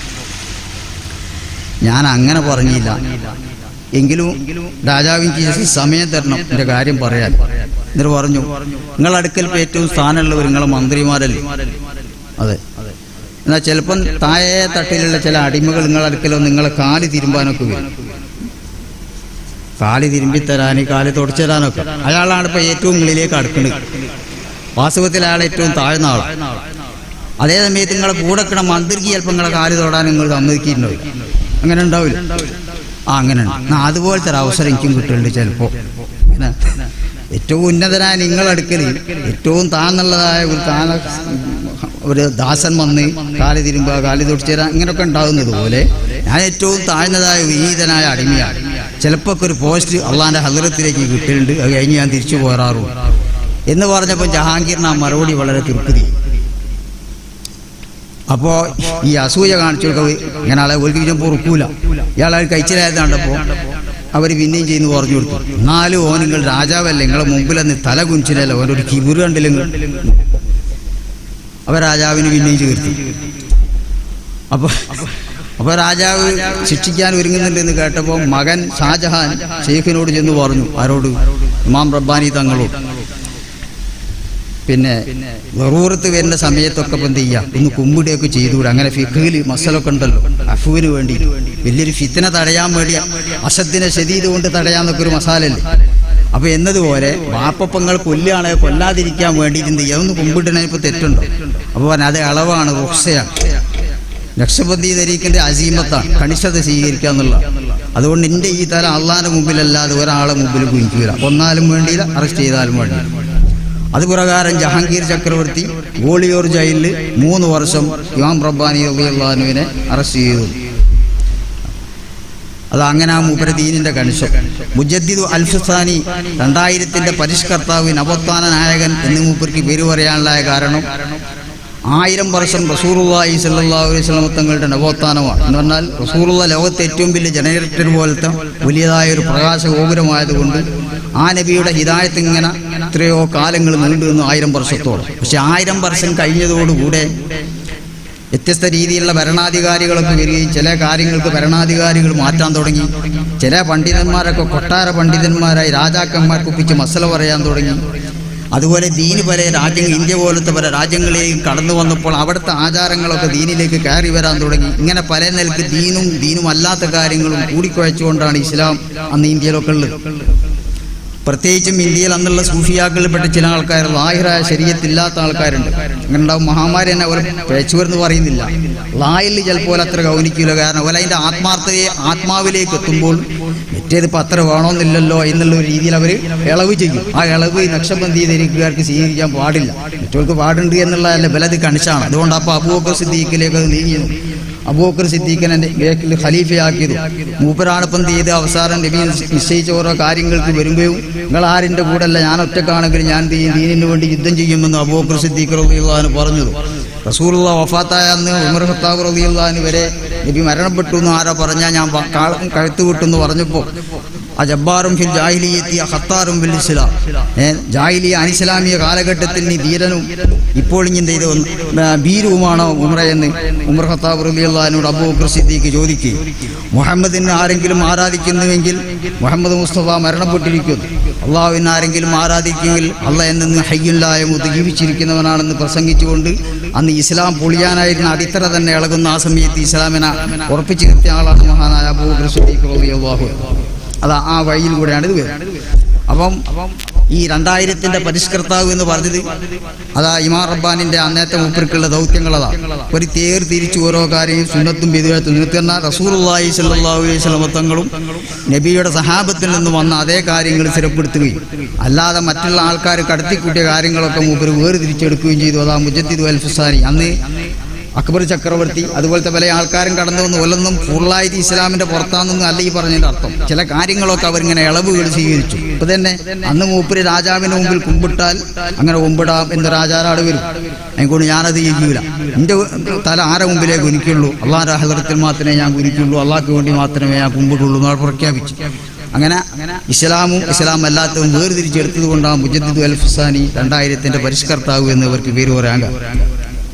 ഞാൻ അങ്ങനെ പറഞ്ഞില്ല എങ്കിലും രാജാവിന് എനിക്ക് സമയം തരണം എൻ്റെ കാര്യം പറയാൻ എന്നിട്ട് പറഞ്ഞു നിങ്ങളെ അടുക്കൽ ഇപ്പൊ ഏറ്റവും സ്ഥാനമുള്ളവർ നിങ്ങളെ മന്ത്രിമാരല്ലേ അതെ എന്നാൽ ചിലപ്പം താഴെ തട്ടിലുള്ള ചില അടിമകൾ നിങ്ങളെ അടുക്കലോ നിങ്ങളെ കാല് തിരുമ്പാനൊക്കെ വരും കാല് തിരുമ്പി തരാൻ കാല് തുടച്ചു തരാനൊക്കെ അയാളാണ് ഇപ്പൊ ഏറ്റവും മുകളിലേക്ക് അടുക്കുന്നത് വാസ്തവത്തിൽ അയാൾ ഏറ്റവും താഴ്ന്ന ആളാണ് അതേ സമയത്ത് നിങ്ങളെ കൂടെ കിടന്ന മന്ത്രിക്ക് ചിലപ്പോൾ നിങ്ങളെ കാല് തൊടാൻ നിങ്ങൾ സമ്മതിക്കുന്നുണ്ടാവില്ല അങ്ങനെ ഉണ്ടാവില്ല ആ അങ്ങനെ ഉണ്ട് എന്നാ അതുപോലത്തെ ഒരു അവസരം എനിക്കും കിട്ടുന്നുണ്ട് ചിലപ്പോ ഇങ്ങനെ ഏറ്റവും ഉന്നതനായ നിങ്ങളടുക്കൽ ഏറ്റവും താന്നുള്ളതായ ഒരു താന ഒരു ദാസൻ വന്ന് കാല് തിരുമ്പ കാല് തൊടിച്ചു തരാൻ ഇങ്ങനെയൊക്കെ ഉണ്ടാകുന്നത് പോലെ ഞാൻ ഏറ്റവും താഴ്ന്നതായ വിനീതനായ അടിമയാണ് ചിലപ്പോൾ ഒക്കെ ഒരു പോസ്റ്റ് അള്ളാന്റെ ഹദറത്തിലേക്ക് കിട്ടുന്നുണ്ട് അത് കഴിഞ്ഞ് ഞാൻ തിരിച്ചു പോരാറുണ്ട് എന്ന് പറഞ്ഞപ്പോൾ ജഹാംഗീറിന് ആ മറുപടി വളരെ തൃപ്തി അപ്പോ ഈ അസൂയ കാണിച്ചു കൊടുക്കുക ഇങ്ങനെ ആളെ ഒരു വിജയം പൊറുക്കൂല ഇയാളെ കഴിച്ചിലായത് കണ്ടപ്പോൾ അവർ പിന്നെയും ചെയ്യുന്നു പറഞ്ഞു കൊടുത്തു എന്നാലും ഓ നിങ്ങൾ രാജാവല്ലേ നിങ്ങളെ മുമ്പിൽ അന്ന് തല കുഞ്ചിലല്ലോ ഓനൊരു കിബിറ് കണ്ടില്ലെങ്കിൽ അവ രാജാവിന് പിന്നെയും ചേർത്തി അപ്പൊ അപ്പൊ രാജാവ് ശിക്ഷിക്കാൻ ഒരുങ്ങുന്നുണ്ടെന്ന് കേട്ടപ്പോൾ മകൻ ഷാജഹാൻ ഷെയ്ഖിനോട് ചെന്ന് പറഞ്ഞു ആരോട് ഇമാം റബ്ബാനി തങ്ങളോട് പിന്നെ വെറൂറത്ത് വരുന്ന സമയത്തൊക്കെ ഇപ്പം എന്ത് ചെയ്യാം ഒന്ന് കുമ്പിടിയൊക്കെ ചെയ്തുകൂടെ അങ്ങനെ ഫിഖിൽ മസലൊക്കെ ഉണ്ടല്ലോ അഫുവിന് വേണ്ടി വലിയൊരു ഫിത്തിനെ തടയാൻ വേണ്ടി അസത്തിനെ ശരീരം കൊണ്ട് തടയാന്നൊക്കെ ഒരു മസാലല്ലേ അപ്പൊ എന്നതുപോലെ വാപ്പപ്പങ്ങൾ കൊല്ലുകയാണ് കൊല്ലാതിരിക്കാൻ വേണ്ടിയിട്ട് എന്ത് ചെയ്യാം ഒന്ന് കുമ്പിടണ ഇപ്പൊ തെറ്റുണ്ടോ അപ്പൊ പറഞ്ഞ അത് അളവാണ് റുക്സയാണ് രക്ഷപതി ധരിക്കേണ്ട അസീമത്താണ് കണിശത സ്വീകരിക്കുക എന്നുള്ള അതുകൊണ്ട് എൻ്റെ ഈ തല അള്ളാന്റെ മുമ്പിലല്ലാതെ ഒരാളെ മുമ്പിൽ കുഞ്ഞിക്കൂല കൊന്നാലും വേണ്ടിയില്ല അറസ്റ്റ് ചെയ്താലും വേണ്ടിയില്ല അത് പ്രകാരം ജഹാംഗീർ ചക്രവർത്തി ഗോളിയോർ ജയിലിൽ മൂന്ന് വർഷം ഇമാം റബ്ബാനി റബിയുള്ളാനുവിനെ അറസ്റ്റ് ചെയ്തു അത് അങ്ങനെ ആ മൂപ്പര ദീനിന്റെ കണിശം മുജദ്ദിദു അൽഫുസാനി രണ്ടായിരത്തിന്റെ പരിഷ്കർത്താവ് നവോത്ഥാന നായകൻ എന്ന് മൂപ്പർക്ക് പേര് പറയാനുള്ള കാരണം ആയിരം വർഷം റസൂറുല്ലാഹി സല്ലല്ലാഹു അലൈഹി വസല്ലം തങ്ങളുടെ നവോത്ഥാനമാണ് എന്ന് പറഞ്ഞാൽ റസൂറുള്ള ലോകത്തെ ഏറ്റവും വലിയ ജനറേറ്റർ പോലത്തെ വലിയതായ ഒരു പ്രകാശ ഗോപുരമായതുകൊണ്ട് ആ നബിയുടെ ഹിദായത്ത് ഇങ്ങനെ എത്രയോ കാലങ്ങൾ നീണ്ടു നിന്നു ആയിരം വർഷത്തോളം പക്ഷെ ആയിരം വർഷം കഴിഞ്ഞതോടുകൂടെ വ്യത്യസ്ത രീതിയിലുള്ള ഭരണാധികാരികളൊക്കെ വരികയും ചില കാര്യങ്ങൾക്ക് ഭരണാധികാരികൾ മാറ്റാൻ തുടങ്ങി ചില പണ്ഡിതന്മാരൊക്കെ കൊട്ടാര പണ്ഡിതന്മാരായി രാജാക്കന്മാർക്ക് ഒപ്പിച്ച് മസല പറയാൻ തുടങ്ങി അതുപോലെ ദീന് പല രാജ്യങ്ങൾ ഇന്ത്യ പോലത്തെ പല രാജ്യങ്ങളിലേക്ക് കടന്നു വന്നപ്പോൾ അവിടുത്തെ ആചാരങ്ങളൊക്കെ ദീനിലേക്ക് കയറി വരാൻ തുടങ്ങി ഇങ്ങനെ പല നിലക്ക് ദീനും ദീനും അല്ലാത്ത കാര്യങ്ങളും കൂടിക്കുഴച്ചുകൊണ്ടാണ് ഇസ്ലാം അന്ന് ഇന്ത്യയിലൊക്കെ ഉള്ളത് പ്രത്യേകിച്ചും ഇന്ത്യയിൽ അന്നുള്ള സൂഫിയാക്കളിൽപ്പെട്ട ചില ആൾക്കാർ ലാഹിറായ ശരീരത്തില്ലാത്ത ആൾക്കാരുണ്ട് അങ്ങനെ ഉണ്ടാവും മഹാമാരി തന്നെ ഒരു പേച്ചുവെന്ന് പറയുന്നില്ല ലായിൽ ചിലപ്പോൾ അത്ര ഗൗനിക്കില്ല കാരണം അതുപോലെ അതിൻ്റെ ആത്മാർത്ഥതയെ ആത്മാവിലേക്ക് എത്തുമ്പോൾ മറ്റേതിപ്പോൾ അത്ര വേണമെന്നില്ലല്ലോ എന്നുള്ള ഒരു രീതിയിൽ അവർ ഇളവ് ചെയ്യും ആ ഇളവ് ഈ നക്ഷബന്ധി ധരിക്കുകാർക്ക് സ്വീകരിക്കാൻ പാടില്ല മറ്റവർക്ക് പാടുണ്ട് എന്നുള്ളതല്ല ബലത് കണിച്ചാണ് അതുകൊണ്ട് അപ്പോൾ അബൂബക്കർ സിദ്ദീഖിലേക്ക് അത് നീങ്ങിയിരുന്നു അബൂബക്കർ സിദ്ദീഖിനെ ബേക്കിൽ ഖലീഫയാക്കിയത് മൂപ്പരാണിപ്പം ചെയ്ത് അവസാനം നബി നിശ്ചയിച്ച ഓരോ കാര്യങ്ങൾക്ക് വരുമ്പോഴും നിങ്ങൾ ആരിൻ്റെ കൂടെ അല്ല ഞാൻ ഒറ്റക്കാണെങ്കിൽ ഞാൻ എന്ത് ചെയ്യും ദീനിന് വേണ്ടി യുദ്ധം ചെയ്യുമെന്ന് അബൂബക്കർ സിദ്ദീഖ് റളിയല്ലാഹു പറഞ്ഞത് റസൂലുള്ള വഫാത്തായ അന്ന് ഉമർ ഖത്താബ് റളിയല്ലാഹു വരെ നബി മരണപ്പെട്ടു എന്ന് ആരോ പറഞ്ഞാൽ ഞാൻ വ- കാ- കഴുത്ത് വിട്ടെന്ന് പറഞ്ഞപ്പോൾ അജബ്ബാറും ഫിൽ ജാഹിലിയത്തി ഖത്താറും ഫിൽ ഇസ്ലാം ഏ ജാഹിലിയ അനിസ്ലാമിക കാലഘട്ടത്തിൽ നീ ധീരനും ഇപ്പോൾ ഇങ്ങനെ ഇത് ഭീരുവുമാണോ ഉമ്ര എന്ന് ഉമർ ഖത്താബ് റളിയല്ലാഹുവിനോട് അബൂബക്കർ സിദ്ദീഖ് ചോദിക്കുകയും മുഹമ്മദിനെ ആരെങ്കിലും ആരാധിക്കുന്നുവെങ്കിൽ മുഹമ്മദ് മുസ്തഫ മരണപ്പെട്ടിരിക്കുന്നു അള്ളാഹുവിനെ ആരെങ്കിലും ആരാധിക്കുമെങ്കിൽ അള്ളാഹ് എന്നു ഹയ്യുല്ലായ മുത്ത് ജീവിച്ചിരിക്കുന്നവനാണെന്ന് പ്രസംഗിച്ചുകൊണ്ട് അന്ന് ഇസ്ലാം പൊളിയാനായിരുന്ന അടിത്തറ തന്നെ ഇളകുന്ന ആ സമയത്ത് ഇസ്ലാമിനെ ഉറപ്പിച്ചു നിർത്തിയ ആളാണ് മഹാനായ അബൂബക്കർ സിദ്ദീഖ് റളിയല്ലാഹു അൻഹു അതാ ആ വഴിയിൽ കൂടെയാണ് ഇത് വരുന്നത് അപ്പം ഈ രണ്ടായിരത്തിന്റെ പരിഷ്കർത്താവ് എന്ന് പറഞ്ഞത് അതാ ഇമാ റബ്ബാനിന്റെ അന്നേത്തെ മൂപ്പർക്കുള്ള ദൗത്യങ്ങളതാ ഒരു തേർ തിരിച്ചു ഓരോ കാര്യവും സുന്നത്തും വിധേയത്തും നിർത്തുന്ന റസൂർല്ലാഹി സല്ലാഹു അലൈഹി സ്വലമത്തങ്ങളും നബിയുടെ സഹാബത്തിൽ നിന്ന് വന്ന അതേ കാര്യങ്ങൾ സ്ഥിരപ്പെടുത്തുകയും അല്ലാതെ മറ്റുള്ള ആൾക്കാർ കടത്തിക്കൂട്ടിയ കാര്യങ്ങളൊക്കെ മൂപ്പർ വേർതിരിച്ചെടുക്കുകയും ചെയ്തു അതാ മുജദ്ദിദ് അൽ ഫുസാനി അന്ന് അക്ബർ ചക്രവർത്തി അതുപോലത്തെ പല ആൾക്കാരും കടന്നു വന്ന് ഒല്ലൊന്നും ഫുള്ളായിട്ട് ഇസ്ലാമിന്റെ പുറത്താണെന്നൊന്നും അല്ല ഈ പറഞ്ഞതിന്റെ അർത്ഥം ചില കാര്യങ്ങളൊക്കെ അവരിങ്ങനെ ഇളവുകൾ സ്വീകരിച്ചു ഇപ്പൊ തന്നെ അന്ന് മൂപ്പര് രാജാവിന് മുമ്പിൽ കുമ്പിട്ടാൽ അങ്ങനെ കുമ്പിടാം എന്ന് രാജാരാട് വരും അതിനെക്കൊണ്ട് ഞാനത് ചെയ്യൂല എന്റെ തല ആരെ മുമ്പിലേ കുനിക്കുള്ളൂ അള്ളാഹ് ഹദറത്തിൽ മാത്രമേ ഞാൻ കുനിക്കുള്ളൂ അള്ളാഹ്ക്ക് വേണ്ടി മാത്രമേ ഞാൻ കുമ്പിടുള്ളൂ എന്ന് പ്രഖ്യാപിച്ചു അങ്ങനെ ഇസ്ലാമും ഇസ്ലാം അല്ലാത്തതും വേർതിരിച്ചെടുത്തത് കൊണ്ടാണ് മുജദ്ദിദ് അൽ ഫുസാനി രണ്ടായിരത്തിന്റെ പരിഷ്കർത്താവ് എന്നവർക്ക് പേര് പറയാൻ കാരണം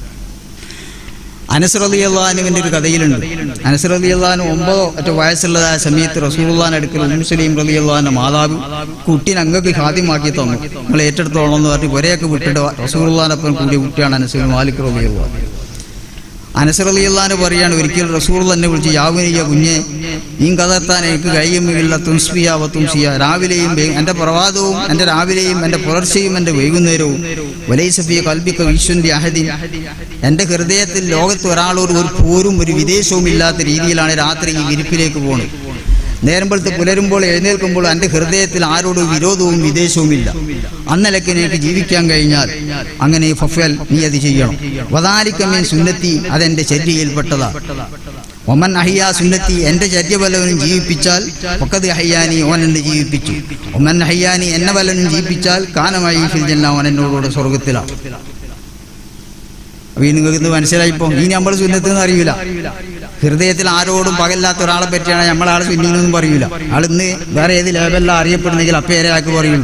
അനസ്രലി അള്ളഹാനുവിൻ്റെ ഒരു കഥയിലുണ്ട് അനസ്രലി അള്ളഹാൻ ഒമ്പതോ മറ്റോ വയസ്സുള്ളതായ സമയത്ത് റസൂൽഖാൻ അടുക്കൽ ഉം സലീം റലി അള്ളഹാന്റെ മാതാവ് കുട്ടീനെ അങ്ങക്ക് ഹാദ്യമാക്കി തന്നു നിങ്ങൾ ഏറ്റെടുത്തോളം എന്ന് പറഞ്ഞ് ഒരേക്ക് വിട്ടിട്ട് റസൂൽഖാനൊപ്പം കൂടിയ കുട്ടിയാണ് അനസുൽ മാലിക് റലി അള്ളഹാൻ അനസറലി അള്ളഹാന് പറയാണ് ഒരിക്കൽ റസൂൾ തന്നെ വിളിച്ച് യാവുനിയ കുഞ്ഞെ നീ കഥർത്താൻ എനിക്ക് കഴിയുമില്ല തുൻസ്പിയാവ തുൻസിയ രാവിലെയും വൈ- എൻ്റെ പ്രഭാതവും എൻ്റെ രാവിലെയും എൻ്റെ പുലർച്ചെയും എൻ്റെ വൈകുന്നേരവും വലൈസഫിയ കൽപ്പിക്ക വിശ്വന്റെ അഹദിൻ എൻ്റെ ഹൃദയത്തിൽ ലോകത്ത് ഒരാളോട് ഒരു പോരും ഒരു വിദേശവും ഇല്ലാത്ത രീതിയിലാണ് രാത്രി ഈ വിരിപ്പിലേക്ക് പോകുന്നത് നേരമ്പളത്ത് പുലരുമ്പോൾ എഴുന്നേൽക്കുമ്പോൾ എൻ്റെ ഹൃദയത്തിൽ ആരോടും വിരോധവും വിദേശവും ഇല്ല അന്നലക്ക് എനിക്ക് ജീവിക്കാൻ കഴിഞ്ഞാൽ അങ്ങനെ ഫഫൽ നീ അത് ചെയ്യണം വതാലിക്കമ്മൻ സുന്നത്തി അതെന്റെ ചര്യയിൽപ്പെട്ടതാ ഒമൻ അഹിയ സുന്നത്തി എന്റെ ചര്യ വല്ലവനും ജീവിപ്പിച്ചാൽ ഒക്കത് ഹയ്യാനി ഓൻ എന്നെ ജീവിപ്പിച്ചു ഒമൻ ഹയ്യാനി എന്നെ വല്ലവനും ജീവിപ്പിച്ചാൽ കാനമായി ഫിൽ ജന്ന ഓൻ എന്നോടുകൂടെ സ്വർഗത്തിലാണ് അപ്പൊ ഈ നിങ്ങൾക്ക് ഇത് മനസ്സിലായിപ്പോ ഈ നമ്മൾ സുന്നത്തെന്ന് അറിയില്ല ഹൃദയത്തിൽ ആരോടും പകല്ലാത്ത ഒരാളെ പറ്റിയാണ് നമ്മളാളെ സുന്നിന്നൊന്നും പറയൂല ആളിന്ന് വേറെ ഏത് ലേബലിലാണ് അറിയപ്പെടുന്നെങ്കിൽ അപ്പേരെ ആൾക്ക് പറയുള്ളൂ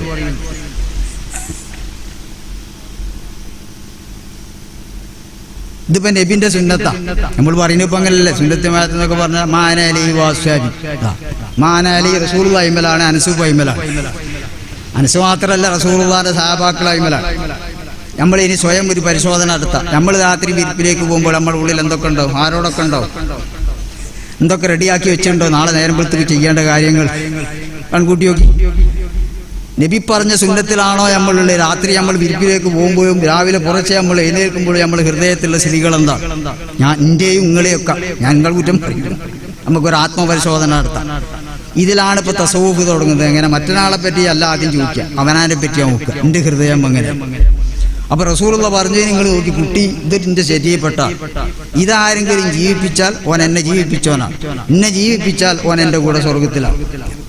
ഇതിപ്പോ നബിന്റെ സുന്നത്താ നമ്മൾ പറയുന്നത് ഇപ്പൊ അങ്ങനല്ലേ സുന്നത്ത് മാറ്റെന്നൊക്കെ പറഞ്ഞാൽ മാനാലി വാസ്വാബി മാനാലി റസൂൽ അയിമലാണ് അനസു അയിമലാണ് അനസ് മാത്രമല്ല റസൂലുള്ളാന്റെ സഹാബാക്കൾ അയിമലാണ് നമ്മൾ ഇനി സ്വയം ഒരു പരിശോധന നടത്താം നമ്മൾ രാത്രി വിരിപ്പിലേക്ക് പോകുമ്പോൾ നമ്മുടെ ഉള്ളിൽ എന്തൊക്കെ ഉണ്ടാവും ആരോടൊക്കെ ഉണ്ടാവും എന്തൊക്കെ റെഡിയാക്കി വെച്ചിട്ടുണ്ടോ നാളെ നേരമ്പഴത്തേക്ക് ചെയ്യേണ്ട കാര്യങ്ങൾ കൺകൂട്ടി നോക്കി നബി പറഞ്ഞ സുന്നത്തിലാണോ നമ്മളുള്ളത് രാത്രി നമ്മൾ വിരിപ്പിലേക്ക് പോകുമ്പോഴും രാവിലെ പുറച്ച് നമ്മൾ എഴുന്നേൽക്കുമ്പോഴും നമ്മൾ ഹൃദയത്തിലുള്ള സ്ഥിതികൾ എന്താ ഞാൻ എന്റെയും നിങ്ങളെയൊക്കെ ഞാൻ നിങ്ങൾ കുറ്റം പറയും നമുക്കൊരു ആത്മപരിശോധന നടത്താം ഇതിലാണ് ഇപ്പൊ തസവൂഫ് തുടങ്ങുന്നത് എങ്ങനെ മറ്റൊരാളെ പറ്റി അല്ല ആദ്യം ചോദിക്കുക അവനാനെ പറ്റി നോക്കുക എന്റെ ഹൃദയം അങ്ങനെ അപ്പൊ റസൂലുള്ള പറഞ്ഞു നിങ്ങൾ നോക്കി കുട്ടി ഇതിന്റെ ശരീരപ്പെട്ട ഇതാരെങ്കിലും ജീവിപ്പിച്ചാൽ ഓൻ എന്നെ ജീവിപ്പിച്ചോനാ എന്നെ ജീവിപ്പിച്ചാൽ ഓൻ എന്റെ കൂടെ സ്വർഗത്തിലാണ്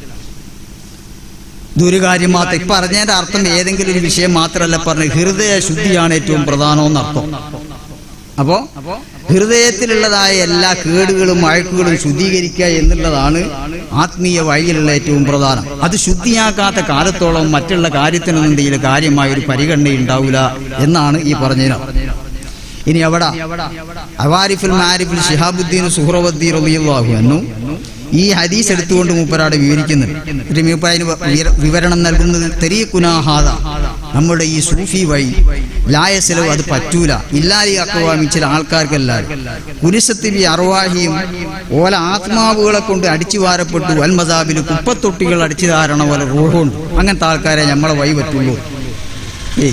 ഇതൊരു കാര്യം മാത്രം ഇപ്പൊ പറഞ്ഞതിന്റെ അർത്ഥം ഏതെങ്കിലും ഒരു വിഷയം മാത്രമല്ല പറഞ്ഞത് ഹൃദയ ശുദ്ധിയാണ് ഏറ്റവും പ്രധാനമെന്നർത്ഥം അപ്പോ ഹൃദയത്തിലുള്ളതായ എല്ലാ കേടുകളും അഴക്കുകളും ശുദ്ധീകരിക്കുക എന്നുള്ളതാണ് ആത്മീയ വഴിയിലുള്ള ഏറ്റവും പ്രധാനം അത് ശുദ്ധിയാക്കാത്ത കാലത്തോളം മറ്റുള്ള കാര്യത്തിനൊന്നും എന്തെങ്കിലും കാര്യമായ ഒരു പരിഗണന ഉണ്ടാവില്ല എന്നാണ് ഈ പറഞ്ഞതിന് ഇനി അവിടെ അവാരിഫുൽ മാരിഫുൽ ഷിഹാബുദ്ദീൻ സുഹ്റവദ്ദീൻ റളിയല്ലാഹു അൻഹു ഈ ഹദീസ് എടുത്തുകൊണ്ട് മൂപ്പരാട് വിവരിക്കുന്നുണ്ട് ഒരു മൂപ്പരായന് വിവര- വിവരണം നൽകുന്നത് തെരീക്കുനാഹാദ നമ്മുടെ ഈ സൂഫി വഴി ലായസലവ് അത് പറ്റൂല ഇല്ലാലി അക്കവാമി ചില ആൾക്കാർക്കെല്ലാവരും കുരിശത്തിബി അറുവാഹിയും ഓല ആത്മാവുകളെ കൊണ്ട് അടിച്ചു വാരപ്പെട്ടു അൽമദാബിൽ കുപ്പത്തൊട്ടികൾ അടിച്ചു ധാരണ പോലെ റോഹുണ്ട് അങ്ങനത്തെ ആൾക്കാരെ നമ്മളെ വഴി പറ്റുള്ളൂ ഏയ്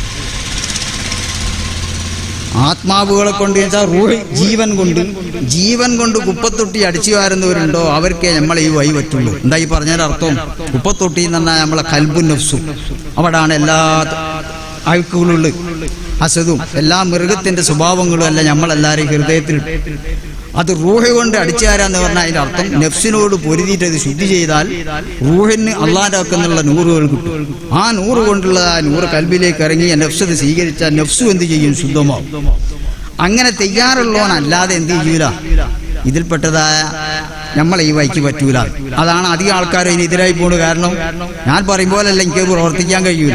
ആത്മാവുകളെ കൊണ്ട് വെച്ചാൽ റൂഹ് ജീവൻ കൊണ്ട് ജീവൻ കൊണ്ട് കുപ്പത്തൊട്ടി അടിച്ചു വാരുന്നവരുണ്ടോ അവർക്കേ നമ്മളെ ഈ വഴി പറ്റുള്ളൂ എന്താ ഈ പറഞ്ഞതിന്റെ അർത്ഥം കുപ്പത്തൊട്ടി എന്ന് പറഞ്ഞാൽ നമ്മളെ കൽബും നഫ്സും അവിടാണ് എല്ലാ അഴുക്കുകളുള്ളത് അസതും എല്ലാ മൃഗത്തിന്റെ സ്വഭാവങ്ങളും അല്ല നമ്മളെല്ലാവരും ഹൃദയത്തിൽ അത് റൂഹ് കൊണ്ട് അടിച്ചുകാരാന്ന് പറഞ്ഞാൽ അതിന്റെ അർത്ഥം നെഫ്സിനോട് പൊരുതിയിട്ട് അത് ശുദ്ധി ചെയ്താൽ റൂഹിന് അള്ളാന്റെ വെക്കുന്നുള്ള നൂറുകൾ കിട്ടും ആ നൂറ് കൊണ്ടുള്ള ആ നൂറ് കൽബിലേക്ക് ഇറങ്ങി ആ നെഫ്സ് അത് സ്വീകരിച്ചാൽ നെഫ്സു എന്ത് ചെയ്യും ശുദ്ധമാവും അങ്ങനെ തയ്യാറുള്ളവൻ അല്ലാതെ എന്ത് ചെയ്യൂല ഇതിൽപ്പെട്ടതായ നമ്മളെ ഈ വഴിക്ക് പറ്റൂല അതാണ് അധികം ആൾക്കാർ ഇതിനെതിരായി പോകുന്നത് കാരണം ഞാൻ പറയും പോലല്ല എനിക്ക് പ്രവർത്തിക്കാൻ കഴിയൂല